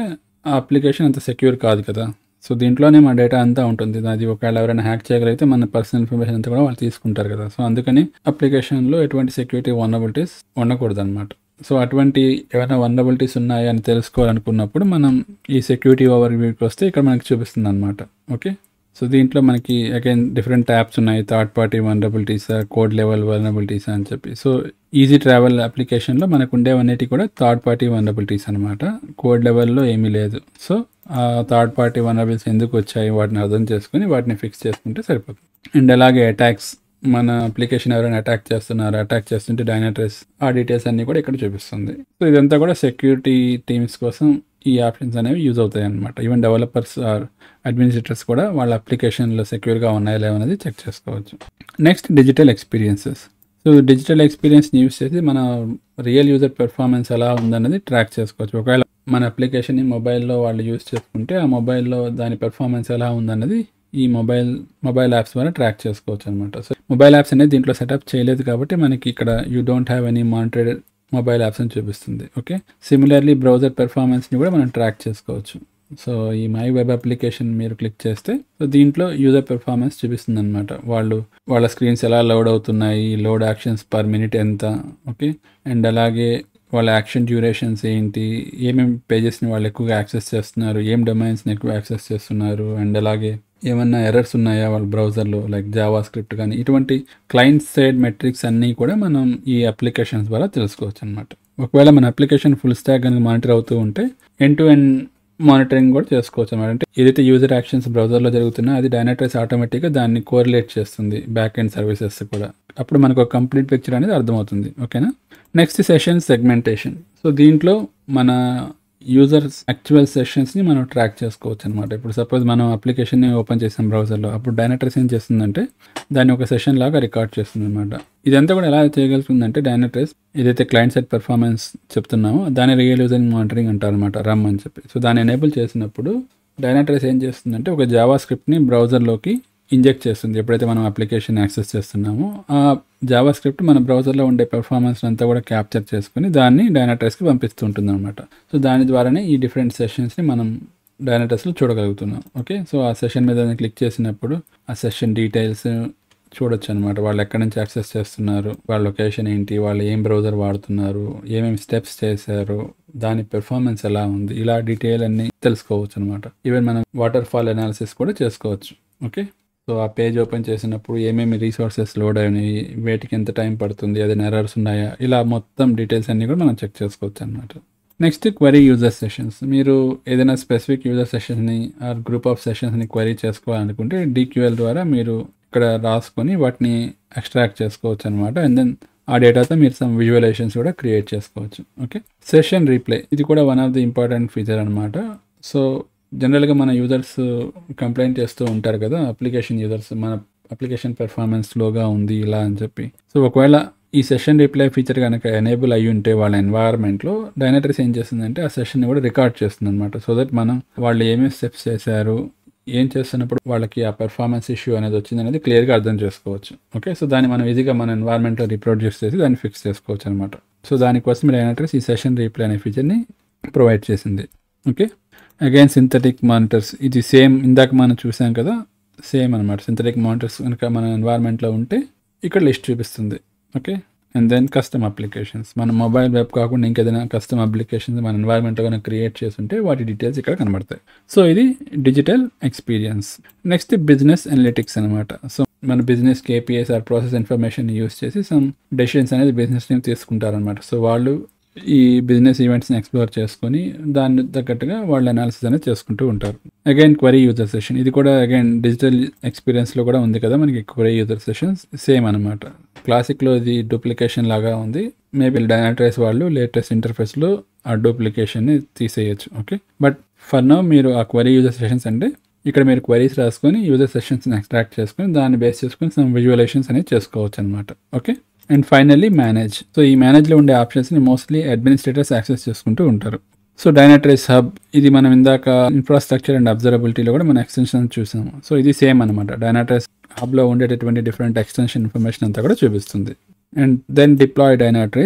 ఆ అప్లికేషన్ అంత సెక్యూర్ కాదు కదా సో దీంట్లోనే మా డేటా అంతా ఉంటుంది అది ఒకవేళ ఎవరైనా హ్యాక్ చేయగలిగితే మన పర్సనల్ ఇన్ఫర్మేషన్ అంతా కూడా వాళ్ళు తీసుకుంటారు కదా సో అందుకని అప్లికేషన్లో ఎటువంటి సెక్యూరిటీ వనరబిలిటీస్ ఉండకూడదు అనమాట సో అటువంటి ఏమైనా వనరబిలిటీస్ ఉన్నాయా అని తెలుసుకోవాలనుకున్నప్పుడు మనం ఈ సెక్యూరిటీ ఓవర్ వ్యూకి వస్తే ఇక్కడ మనకి చూపిస్తుంది అనమాట ఓకే సో దీంట్లో మనకి అగైన్ డిఫరెంట్ ట్యాబ్స్ ఉన్నాయి third party vulnerabilities code level vulnerabilities అని చెప్పి సో ఈజీ ట్రావెల్ అప్లికేషన్లో మనకు ఉండేవన్నిటి కూడా థర్డ్ పార్టీ వనరబిలిటీస్ అనమాట కోడ్ లెవెల్లో ఏమీ లేదు సో ఆ థర్డ్ పార్టీ వనరబిలిటీస్ ఎందుకు వచ్చాయి వాటిని అర్థం చేసుకుని వాటిని ఫిక్స్ చేసుకుంటే సరిపోతుంది అండ్ అలాగే అటాక్స్ మన అప్లికేషన్ ఎవరైనా అటాక్ చేస్తున్నారు అటాక్ చేస్తుంటే డైనాట్రెస్ ఆ డీటెయిల్స్ అన్ని కూడా ఇక్కడ చూపిస్తుంది సో ఇదంతా కూడా సెక్యూరిటీ టీమ్స్ కోసం ఈ ఆప్షన్స్ అనేవి యూజ్ అవుతాయి అనమాట ఈవెన్ డెవలపర్స్ ఆర్ అడ్మినిస్ట్రేటర్స్ కూడా వాళ్ళ అప్లికేషన్లో సెక్యూర్గా ఉన్నాయా లేవనేది చెక్ చేసుకోవచ్చు next digital experiences so digital ఎక్స్పీరియన్స్ని యూస్ చేసి మన రియల్ యూజర్ పెర్ఫార్మెన్స్ ఎలా ఉందన్నది ట్రాక్ చేసుకోవచ్చు ఒకవేళ మన అప్లికేషన్ని మొబైల్లో వాళ్ళు యూస్ చేసుకుంటే ఆ మొబైల్లో దాని పెర్ఫార్మెన్స్ ఎలా ఉందన్నది ఈ మొబైల్ మొబైల్ యాప్స్ ద్వారా ట్రాక్ చేసుకోవచ్చు అనమాట సో మొబైల్ యాప్స్ అనేది దీంట్లో సెటప్ చేయలేదు కాబట్టి మనకి ఇక్కడ you don't have any monitored mobile apps అని చూపిస్తుంది ఓకే సిమిలర్లీ బ్రౌజర్ పెర్ఫార్మెన్స్ని కూడా మనం ట్రాక్ చేసుకోవచ్చు సో ఈ మై వెబ్ అప్లికేషన్ మీరు క్లిక్ చేస్తే సో దీంట్లో యూజర్ పెర్ఫార్మెన్స్ చూపిస్తుంది అనమాట వాళ్ళు వాళ్ళ స్క్రీన్స్ ఎలా లోడ్ అవుతున్నాయి లోడ్ యాక్షన్స్ పర్ మినిట్ ఎంత ఓకే అండ్ అలాగే వాళ్ళ యాక్షన్ డ్యూరేషన్స్ ఏంటి ఏమేమి పేజెస్ని వాళ్ళు ఎక్కువగా యాక్సెస్ చేస్తున్నారు ఏం డొమైన్స్ని ఎక్కువ యాక్సెస్ చేస్తున్నారు అండ్ అలాగే ఏమన్నా ఎర్రర్స్ ఉన్నాయా వాళ్ళ బ్రౌజర్లో లైక్ జావా స్క్రిప్ట్ కానీ ఇటువంటి క్లయింట్ సైడ్ మెట్రిక్స్ అన్నీ కూడా మనం ఈ అప్లికేషన్స్ ద్వారా తెలుసుకోవచ్చు అనమాట ఒకవేళ మన అప్లికేషన్ ఫుల్ స్టాక్ కనుక మానిటర్ అవుతూ ఉంటే ఎండ్ టు ఎండ్ మానిటరింగ్ కూడా చేసుకోవచ్చు అనమాట అంటే ఏదైతే యూజర్ యాక్షన్స్ బ్రౌజర్లో జరుగుతున్నా అది డైనాట్రైస్ ఆటోమేటిక్గా దాన్ని కోరిలేట్ చేస్తుంది బ్యాక్ ఎండ్ సర్వీసెస్ కూడా అప్పుడు మనకు ఒక కంప్లీట్ పిక్చర్ అనేది అర్థమవుతుంది ఓకేనా నెక్స్ట్ సెషన్ సెగ్మెంటేషన్ సో దీంట్లో మన యూజర్స్ యాక్చువల్ సెషన్స్ని మనం ట్రాక్ చేసుకోవచ్చు అనమాట ఇప్పుడు సపోజ్ మనం అప్లికేషన్ని ఓపెన్ చేసాం బ్రౌజర్లో అప్పుడు డైనట్రెస్ ఏం చేస్తుందంటే దాన్ని ఒక సెషన్ లాగా రికార్డ్ చేస్తుంది అనమాట ఇదంతా కూడా ఎలా చేయగలుగుతుందంటే డైనట్రెస్ ఏదైతే క్లయింట్ సైడ్ పెర్ఫార్మెన్స్ చెప్తున్నామో దాని రియల్ యూజర్ మానిటరింగ్ అంటారు అనమాట రమ్ అని చెప్పి సో దాన్ని ఎనేబుల్ చేసినప్పుడు డైనట్రెస్ ఏం చేస్తుందంటే ఒక జావా స్క్రిప్ట్ని బ్రౌజర్లోకి ఇంజెక్ట్ చేస్తుంది ఎప్పుడైతే మనం అప్లికేషన్ యాక్సెస్ చేస్తున్నామో ఆ జావా స్క్రిప్ట్ మన బ్రౌజర్లో ఉండే పెర్ఫార్మెన్స్ అంతా కూడా క్యాప్చర్ చేసుకుని దాన్ని డైనాటైస్కి పంపిస్తూ ఉంటుంది అనమాట సో దాని ద్వారానే ఈ డిఫరెంట్ సెషన్స్ని మనం డైనాటైస్లో చూడగలుగుతున్నాం ఓకే సో ఆ సెషన్ మీద క్లిక్ చేసినప్పుడు ఆ సెషన్ డీటెయిల్స్ చూడొచ్చు అనమాట వాళ్ళు ఎక్కడి నుంచి యాక్సెస్ చేస్తున్నారు వాళ్ళ లొకేషన్ ఏంటి వాళ్ళు ఏం బ్రౌజర్ వాడుతున్నారు ఏమేమి స్టెప్స్ చేశారు దాని పెర్ఫార్మెన్స్ ఎలా ఉంది ఇలా డీటెయిల్ అన్ని తెలుసుకోవచ్చు అనమాట ఈవెన్ మనం వాటర్ ఫాల్ అనాలిసిస్ కూడా చేసుకోవచ్చు ఓకే సో ఆ పేజ్ ఓపెన్ చేసినప్పుడు ఏమేమి రీసోర్సెస్ లోడ్ అయినాయి వేటికి ఎంత టైం పడుతుంది ఏదైనా ఎర్రర్స్ ఉన్నాయా ఇలా మొత్తం డీటెయిల్స్ అన్ని కూడా మనం చెక్ చేసుకోవచ్చు అనమాట నెక్స్ట్ క్వరీ యూజర్ సెషన్స్ మీరు ఏదైనా స్పెసిఫిక్ యూజర్ సెషన్స్ని ఆర్ గ్రూప్ ఆఫ్ సెషన్స్ని క్వరీ చేసుకోవాలనుకుంటే డిక్యూఎల్ ద్వారా మీరు ఇక్కడ రాసుకొని వాటిని ఎక్స్ట్రాక్ట్ చేసుకోవచ్చు అనమాట అండ్ దెన్ ఆ డేటాతో మీరు సమ్ విజువలైజేషన్స్ కూడా క్రియేట్ చేసుకోవచ్చు ఓకే సెషన్ రీప్లే ఇది కూడా one of the important feature అనమాట సో జనరల్గా మన యూజర్స్ కంప్లైంట్ చేస్తూ ఉంటారు కదా అప్లికేషన్ యూజర్స్ మన అప్లికేషన్ పెర్ఫార్మెన్స్ స్లోగా ఉంది ఇలా అని చెప్పి సో ఒకవేళ ఈ సెషన్ రిప్లై ఫీచర్ కనుక ఎనేబుల్ అయ్యి ఉంటే వాళ్ళ ఎన్వైర్న్మెంట్లో డైనట్రీస్ ఏం చేస్తుందంటే ఆ సెషన్ని కూడా రికార్డ్ చేస్తుంది అనమాట సో దట్ మనం వాళ్ళు ఏమేమి స్టెప్స్ చేశారు ఏం చేస్తున్నప్పుడు వాళ్ళకి ఆ పెర్ఫార్మెన్స్ ఇష్యూ అనేది వచ్చింది అనేది క్లియర్గా అర్థం చేసుకోవచ్చు ఓకే సో దాన్ని మనం ఈజీగా మన ఎన్వైర్న్మెంట్లో రిప్రొడ్యూస్ చేసి దాన్ని ఫిక్స్ చేసుకోవచ్చు అనమాట సో దానికోసం డైనట్రీస్ ఈ సెషన్ రీప్లై అనే ఫీచర్ని ప్రొవైడ్ చేసింది ఓకే అగైన్ సింథటిక్ మానిటర్స్ ఇది సేమ్ ఇందాక మనం చూసాం కదా సేమ్ అనమాట సింథటిక్ మానిటర్స్ కనుక మన ఎన్వైర్న్మెంట్లో ఉంటే ఇక్కడ లిస్ట్ చూపిస్తుంది okay and then custom applications మన మొబైల్ వెబ్ కాకుండా ఇంకేదైనా కస్టమ్ అప్లికేషన్స్ మన ఎన్వైర్న్మెంట్లో కనుక క్రియేట్ చేసి ఉంటే వాటి డీటెయిల్స్ ఇక్కడ కనబడతాయి సో ఇది digital experience next business analytics అనమాట సో మన business KPIs or process information use చేసి సమ్ డెసిషన్స్ అనేది బిజినెస్ టీమ్ తీసుకుంటారనమాట సో వాళ్ళు ఈ బిజినెస్ ఈవెంట్స్ని ఎక్స్ప్లోర్ చేసుకొని దాన్ని తగ్గట్టుగా వాళ్ళు అనాలిసిస్ అనేది చేసుకుంటూ ఉంటారు అగైన్ క్వరీ యూజర్ సెషన్ ఇది కూడా అగైన్ డిజిటల్ ఎక్స్పీరియన్స్లో కూడా ఉంది కదా మనకి క్వరీ యూజర్ సెషన్స్ సేమ్ అనమాట క్లాసిక్లో ఇది డూప్లికేషన్ లాగా ఉంది మేబీ డైనాట్రైస్ వాళ్ళు లేటెస్ట్ ఇంటర్ఫేస్లో ఆ డూప్లికేషన్ని తీసేయచ్చు ఓకే బట్ ఫర్ నో మీరు ఆ క్వరీ యూజర్ సెషన్స్ అంటే ఇక్కడ మీరు క్వరీస్ రాసుకొని యూజర్ సెషన్స్ని ఎక్స్ట్రాక్ట్ చేసుకొని దాన్ని బేస్ చేసుకొని సమ్ విజువలైజేషన్స్ అనేది చేసుకోవచ్చు అనమాట okay and finally manage so ఈ మేనేజ్లో ఉండే ఆప్షన్స్ని మోస్ట్లీ అడ్మినిస్ట్రేటర్స్ యాక్సెస్ చేసుకుంటూ ఉంటారు సో డైనాట్రేస్ హబ్ ఇది మనం ఇందాక ఇన్ఫ్రాస్ట్రక్చర్ అండ్ అబ్జర్వబిలిటీలో కూడా మన ఎక్స్టెన్షన్ చూసాము సో ఇది సేమ్ అనమాట డైనాట్రేస్ హబ్లో ఉండేటటువంటి డిఫరెంట్ ఎక్స్టెన్షన్ ఇన్ఫర్మేషన్ అంతా కూడా చూపిస్తుంది and then deploy Dynatrace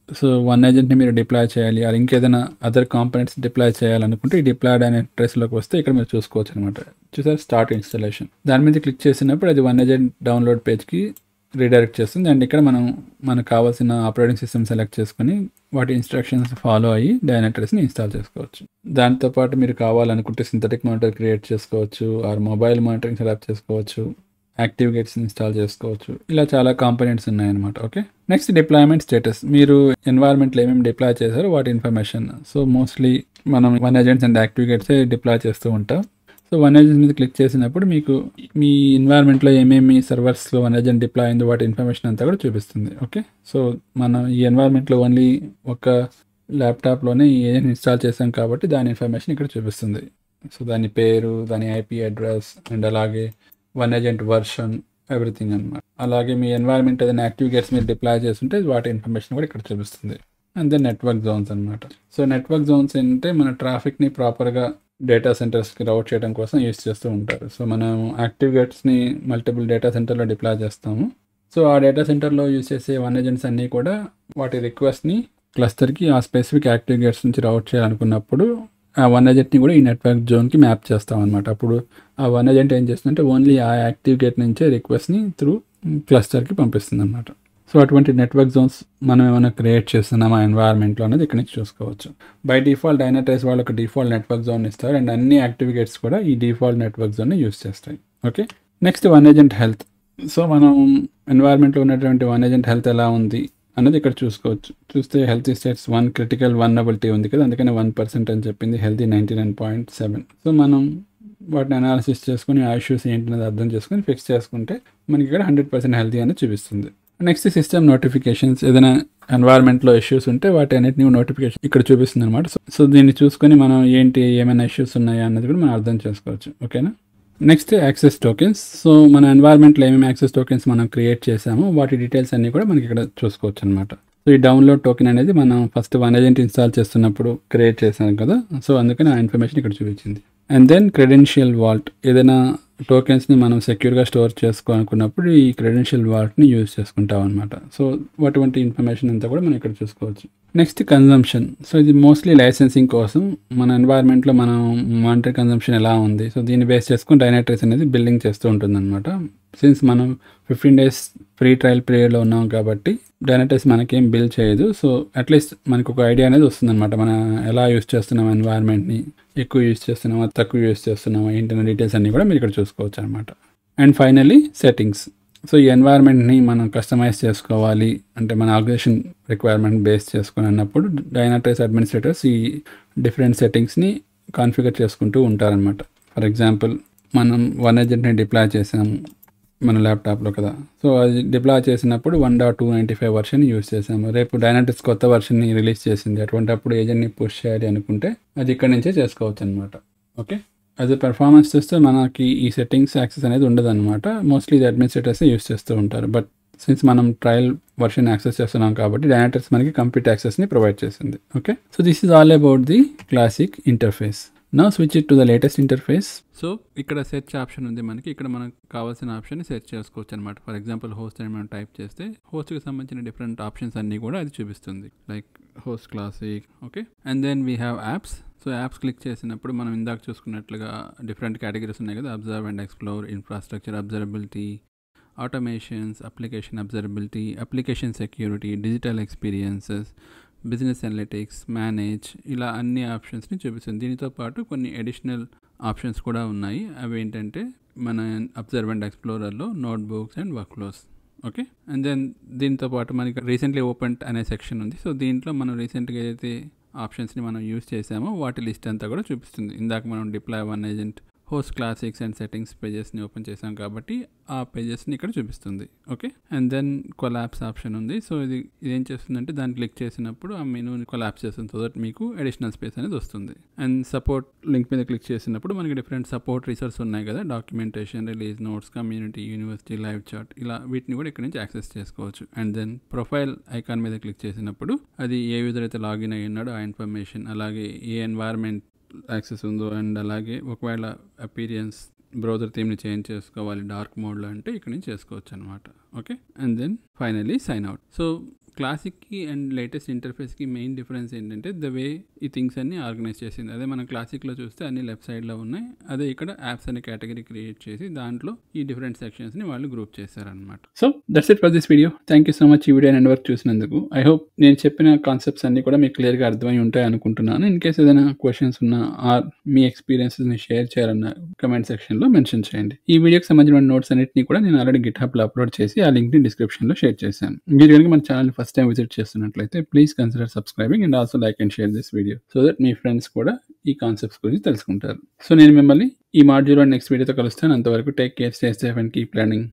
so one ఏజెంట్ని మీరు డిప్లాయ్ చేయాలి అది ఇంకేదైనా అదర్ కాంపనెంట్స్ డిప్లాయ్ చేయాలనుకుంటే ఈ డిప్లాయ్డ్ అనే ట్రెస్లోకి వస్తే ఇక్కడ మీరు చూసుకోవచ్చు అనమాట చూసారు స్టార్ట్ ఇన్స్టాలేషన్ దాని మీద క్లిక్ చేసినప్పుడు అది వన్ ఏజెంట్ డౌన్లోడ్ పేజ్కి రీడైరెక్ట్ చేస్తుంది అండ్ ఇక్కడ మనం మనకు కావాల్సిన ఆపరేటింగ్ సిస్టమ్ సెలెక్ట్ చేసుకుని వాటి ఇన్స్ట్రక్షన్స్ ఫాలో అయ్యి డైనట్రెస్ని ఇన్స్టాల్ చేసుకోవచ్చు దాంతోపాటు మీరు కావాలనుకుంటే సింథటిక్ మానిటర్ క్రియేట్ చేసుకోవచ్చు ఆర్ మొబైల్ మానిటరింగ్ సెలెక్ట్ చేసుకోవచ్చు యాక్టివ్ గేట్స్ ఇన్స్టాల్ చేసుకోవచ్చు ఇలా చాలా కాంపోనెంట్స్ ఉన్నాయన్నమాట ఓకే నెక్స్ట్ డిప్లాయ్మెంట్ స్టేటస్ మీరు ఎన్వైర్న్మెంట్లో ఏమేమి డిప్లాయ్ చేశారో వాటి ఇన్ఫర్మేషన్ సో మోస్ట్లీ మనం వన్ ఏజెంట్స్ అండ్ యాక్టివ్ గేట్సే డిప్లాయ్ చేస్తూ ఉంటాం సో వన్ ఏజెంట్ మీద క్లిక్ చేసినప్పుడు మీకు మీ ఎన్వైర్న్మెంట్లో ఏమేమి సర్వర్స్లో వన్ ఏజెంట్ డిప్లాయ్ అయిందో వాటి ఇన్ఫర్మేషన్ అంతా కూడా చూపిస్తుంది ఓకే సో మనం ఈ ఎన్వైర్న్మెంట్లో ఓన్లీ ఒక ల్యాప్టాప్లోనే ఈ ఏజెంట్ ఇన్స్టాల్ చేసాం కాబట్టి దాని ఇన్ఫర్మేషన్ ఇక్కడ చూపిస్తుంది సో దాని పేరు దాని ఐపీ అడ్రస్ అండ్ అలాగే వన్ ఏజెంట్ వర్షన్ ఎవ్రీథింగ్ అనమాట అలాగే మీ ఎన్వైర్న్మెంట్ ఏదైనా యాక్టివ్ గేట్స్ మీరు డిప్లాయ్ చేస్తుంటే వాటి ఇన్ఫర్మేషన్ కూడా ఇక్కడ చూపిస్తుంది అండ్ దెన్ నెట్వర్క్ జోన్స్ అనమాట సో నెట్వర్క్ జోన్స్ ఏంటంటే మన ట్రాఫిక్ని ప్రాపర్గా డేటా సెంటర్స్కి రౌట్ చేయడం కోసం యూస్ చేస్తూ ఉంటారు సో మనం యాక్టివ్ గేట్స్ని మల్టిపుల్ డేటా సెంటర్లో డిప్లాయ్ చేస్తాము సో ఆ డేటా సెంటర్లో యూస్ చేసే వన్ ఏజెంట్స్ అన్నీ కూడా వాటి రిక్వెస్ట్ని క్లస్టర్కి ఆ స్పెసిఫిక్ యాక్టివ్ గేట్స్ నుంచి రౌట్ చేయాలనుకున్నప్పుడు ఆ వన్ ఏజెంట్ని కూడా ఈ నెట్వర్క్ జోన్కి మ్యాప్ చేస్తాం అనమాట అప్పుడు ఆ వన్ ఏజెంట్ ఏం చేస్తుందంటే ఓన్లీ ఆ యాక్టివ్ గేట్ నుంచే రిక్వెస్ట్ని త్రూ క్లస్టర్కి పంపిస్తుంది అనమాట సో అటువంటి నెట్వర్క్ జోన్స్ మనం ఏమైనా క్రియేట్ చేస్తున్నాం ఆ ఎన్వైర్న్మెంట్లో అనేది ఇక్కడ నుంచి చూసుకోవచ్చు బై డిఫాల్ట్ డైనటైజ్ వాళ్ళు ఒక డిఫాల్ట్ నెట్వర్క్ జోన్ ఇస్తారు అండ్ అన్ని యాక్టివ్ గేట్స్ కూడా ఈ డిఫాల్ట్ నెట్వర్క్ జోన్ని యూస్ చేస్తాయి okay next one agent health so మనం ఎన్వైర్న్మెంట్లో ఉన్నటువంటి వన్ ఏజెంట్ హెల్త్ ఎలా ఉంది అన్నది ఇక్కడ చూసుకోవచ్చు చూస్తే health states one critical vulnerability ఉంది కదా అందుకని వన్ పర్సెంట్ అని చెప్పింది healthy ninety nine point seven so మనం వాటిని అనాలిసిస్ చేసుకుని ఆ ఇష్యూస్ ఏంటనేది అర్థం చేసుకుని ఫిక్స్ చేసుకుంటే మనకి ఇక్కడ హండ్రెడ్ పర్సెంట్ హెల్తీ అనేది చూపిస్తుంది నెక్స్ట్ సిస్టమ్ నోటిఫికేషన్స్ ఏదైనా ఎన్వైర్న్మెంట్లో ఇష్యూస్ ఉంటే వాటి అన్నిటిని నోటిఫికేషన్ ఇక్కడ చూపిస్తుంది అనమాట సో దీన్ని చూసుకొని మనం ఏంటి ఏమైనా ఇష్యూస్ ఉన్నాయా అన్నది కూడా మనం అర్థం చేసుకోవచ్చు ఓకేనా నెక్స్ట్ యాక్సెస్ టోకెన్స్ సో మన ఎన్వైర్న్మెంట్లో ఏమేమి యాక్సెస్ టోకెన్స్ మనం క్రియేట్ చేసామో వాటి డీటెయిల్స్ అన్నీ కూడా మనకి ఇక్కడ చూసుకోవచ్చు అనమాట సో ఈ డౌన్లోడ్ టోకెన్ అనేది మనం ఫస్ట్ వన్ ఏజెంట్ ఇన్స్టాల్ చేస్తున్నప్పుడు క్రియేట్ చేసాం కదా సో అందుకని ఆ ఇన్ఫర్మేషన్ ఇక్కడ చూపించింది అండ్ దెన్ క్రెడెన్షియల్ వాల్ట్ ఏదైనా టోకెన్స్ని మనం సెక్యూర్గా స్టోర్ చేసుకోవాలనుకున్నప్పుడు ఈ క్రెడెన్షియల్ వాల్ట్ని యూజ్ చేసుకుంటాం అనమాట సో అటువంటి ఇన్ఫర్మేషన్ అంతా కూడా మనం ఇక్కడ చూసుకోవచ్చు నెక్స్ట్ కన్జంప్షన్ సో ఇది మోస్ట్లీ లైసెన్సింగ్ కోసం మన ఎన్వైర్న్మెంట్లో మనం మానిటరీ కన్జంప్షన్ ఎలా ఉంది సో దీన్ని బేస్ చేసుకుని డైనట్రీస్ అనేది బిల్డింగ్ చేస్తూ ఉంటుంది అనమాట సిన్స్ మనం ఫిఫ్టీన్ డేస్ ఫ్రీ ట్రయల్ పీరియడ్లో ఉన్నాం కాబట్టి డైనటైస్ మనకేం బిల్ చేయదు సో అట్లీస్ట్ మనకు ఒక ఐడియా అనేది వస్తుంది అనమాట మనం ఎలా యూస్ చేస్తున్నాం ఎన్వైర్న్మెంట్ని ఎక్కువ యూస్ చేస్తున్నామా తక్కువ యూస్ చేస్తున్నామా ఏంటనే డీటెయిల్స్ అన్నీ కూడా మీరు ఇక్కడ చూసుకోవచ్చు అనమాట అండ్ ఫైనలీ సెట్టింగ్స్ సో ఈ ఎన్వైర్న్మెంట్ని మనం కస్టమైజ్ చేసుకోవాలి అంటే మన ఆర్గనైజేషన్ రిక్వైర్మెంట్ బేస్ చేసుకుని అన్నప్పుడు డైనాటైస్ అడ్మినిస్ట్రేటర్స్ ఈ డిఫరెంట్ సెట్టింగ్స్ని కాన్ఫిగర్ చేసుకుంటూ ఉంటారనమాట ఫర్ ఎగ్జాంపుల్ మనం వన్ ఏజెంట్ని డిప్లాయ్ చేసాము మన ల్యాప్టాప్లో కదా సో అది డిప్లాయ్ చేసినప్పుడు one dot two ninety five version use చేసాము రేపు డైనాటిక్స్ కొత్త వర్షన్ని రిలీజ్ చేసింది అటువంటి అప్పుడు ఏజెంట్ని పుష్ చేయాలి అనుకుంటే అది ఇక్కడ నుంచే చేసుకోవచ్చు అనమాట ఓకే అది పెర్ఫార్మెన్స్ చూస్తే మనకి ఈ సెట్టింగ్స్ యాక్సెస్ అనేది ఉండదు అనమాట మోస్ట్లీ ఇది అడ్మినిస్ట్రేటర్స్ యూస్ చేస్తూ ఉంటారు బట్ సిన్స్ మనం ట్రయల్ వర్షన్ యాక్సెస్ చేస్తున్నాం కాబట్టి డైనాటర్స్ మనకి కంప్లీట్ యాక్సెస్ని ప్రొవైడ్ చేసింది okay so this is all about the classic interface నా switch it to the latest interface so ఇక్కడ సెర్చ్ ఆప్షన్ ఉంది మనకి ఇక్కడ మనకు కావాల్సిన ఆప్షన్ సెర్చ్ చేసుకోవచ్చు అనమాట ఫర్ ఎగ్జాంపుల్ హోస్ట్ అని మనం టైప్ చేస్తే హోస్ట్కి సంబంధించిన డిఫరెంట్ ఆప్షన్స్ అన్నీ కూడా అది చూపిస్తుంది like host classic okay and then we have apps so apps click చేసినప్పుడు మనం ఇందాక చూసుకున్నట్లుగా డిఫరెంట్ కేటగిరీస్ ఉన్నాయి కదా observe and explore infrastructure observability automations application observability application security digital experiences business analytics manage ఇలా అన్ని ఆప్షన్స్ని చూపిస్తుంది దీనితో పాటు కొన్ని అడిషనల్ ఆప్షన్స్ కూడా ఉన్నాయి అవి ఏంటంటే మన అబ్జర్వ్ అండ్ ఎక్స్ప్లోరర్లో notebooks and workflows okay and then దీంతో పాటు మనకి రీసెంట్లీ ఓపెన్ అనే సెక్షన్ ఉంది సో దీంట్లో మనం రీసెంట్గా ఏదైతే ఆప్షన్స్ని మనం యూస్ చేసామో వాటి లిస్ట్ అంతా కూడా చూపిస్తుంది ఇందాక మనం deploy one agent host classics and settings పేజెస్ని ఓపెన్ చేసాం కాబట్టి ఆ పేజెస్ని ఇక్కడ చూపిస్తుంది okay and then collapse option ఉంది సో ఇది ఇదేం చేస్తుందంటే దాన్ని క్లిక్ చేసినప్పుడు ఆ మెనూని కొలాప్స్ చేస్తుంది సో దట్ మీకు అడిషనల్ స్పేస్ అనేది వస్తుంది అండ్ సపోర్ట్ లింక్ మీద క్లిక్ చేసినప్పుడు మనకి డిఫరెంట్ సపోర్ట్ రిసోర్స్ ఉన్నాయి కదా documentation release notes community university live chat ఇలా వీటిని కూడా ఇక్కడ నుంచి యాక్సెస్ చేసుకోవచ్చు అండ్ దెన్ ప్రొఫైల్ ఐకాన్ మీద క్లిక్ చేసినప్పుడు అది ఏ యూజర్ అయితే లాగిన్ అయ్యి ఉన్నాడో ఆ ఇన్ఫర్మేషన్ అలాగే ఏ ఎన్వైర్న్మెంట్ యాక్సెస్ ఉందో అండ్ అలాగే ఒకవేళ అపీరియన్స్ బ్రౌజర్ థీమ్ని చేంజ్ చేసుకోవాలి డార్క్ మోడ్లో అంటే ఇక్కడ నుంచి చేసుకోవచ్చు అనమాట okay and then finally sign out so క్లాసిక్కి అండ్ లేటెస్ట్ ఇంటర్ఫేస్కి మెయిన్ డిఫరెన్స్ ఏంటంటే ద వే ఈ థింగ్స్ అన్ని ఆర్గనైజ్ చేసింది అదే మనం క్లాసిక్లో చూస్తే అన్ని లెఫ్ట్ సైడ్లో ఉన్నాయి అదే ఇక్కడ యాప్స్ అనే కేటగిరీ క్రియేట్ చేసి దాంట్లో ఈ డిఫరెంట్ సెక్షన్స్ని వాళ్ళు గ్రూప్ చేశారనమాట so that's it for this video thank you so much ఈ వీడియో అండ్ వర్క్ చూసినందుకు ఐ హోప్ నేను చెప్పిన కాన్సెప్ట్స్ అన్ని కూడా మీకు క్లియర్గా అర్థమై ఉంటాయి అనుకుంటున్నాను ఇన్ కేస్ ఏదైనా క్వశ్చన్స్ ఉన్నా ఆర్ మీ ఎక్స్పీరియన్సెస్ని షేర్ చేయాలన్న కమెంట్ సెక్షన్లో మెన్షన్ చేయండి ఈ వీడియోకి సంబంధించిన నోట్స్ అన్నింటినీ కూడా నేను ఆల్రెడీ గిట్ హబ్లో అప్లోడ్ చేసి ఆ లింక్ని డిస్క్రిప్షన్లో షేర్ చేశాను మీరు కనుక మన ఛానల్ ఫస్ట్ టైం విజిట్ చేస్తున్నట్లయితే please consider subscribing and also like and share this video so that మీ ఫ్రెండ్స్ కూడా ఈ కాన్సెప్ట్స్ గురించి తెలుసుకుంటారు సో నేను మిమ్మల్ని ఈ మాడ్యూల్ నెక్స్ట్ వీడియోతో కలుస్తాను అంతవరకు take care stay safe and keep planning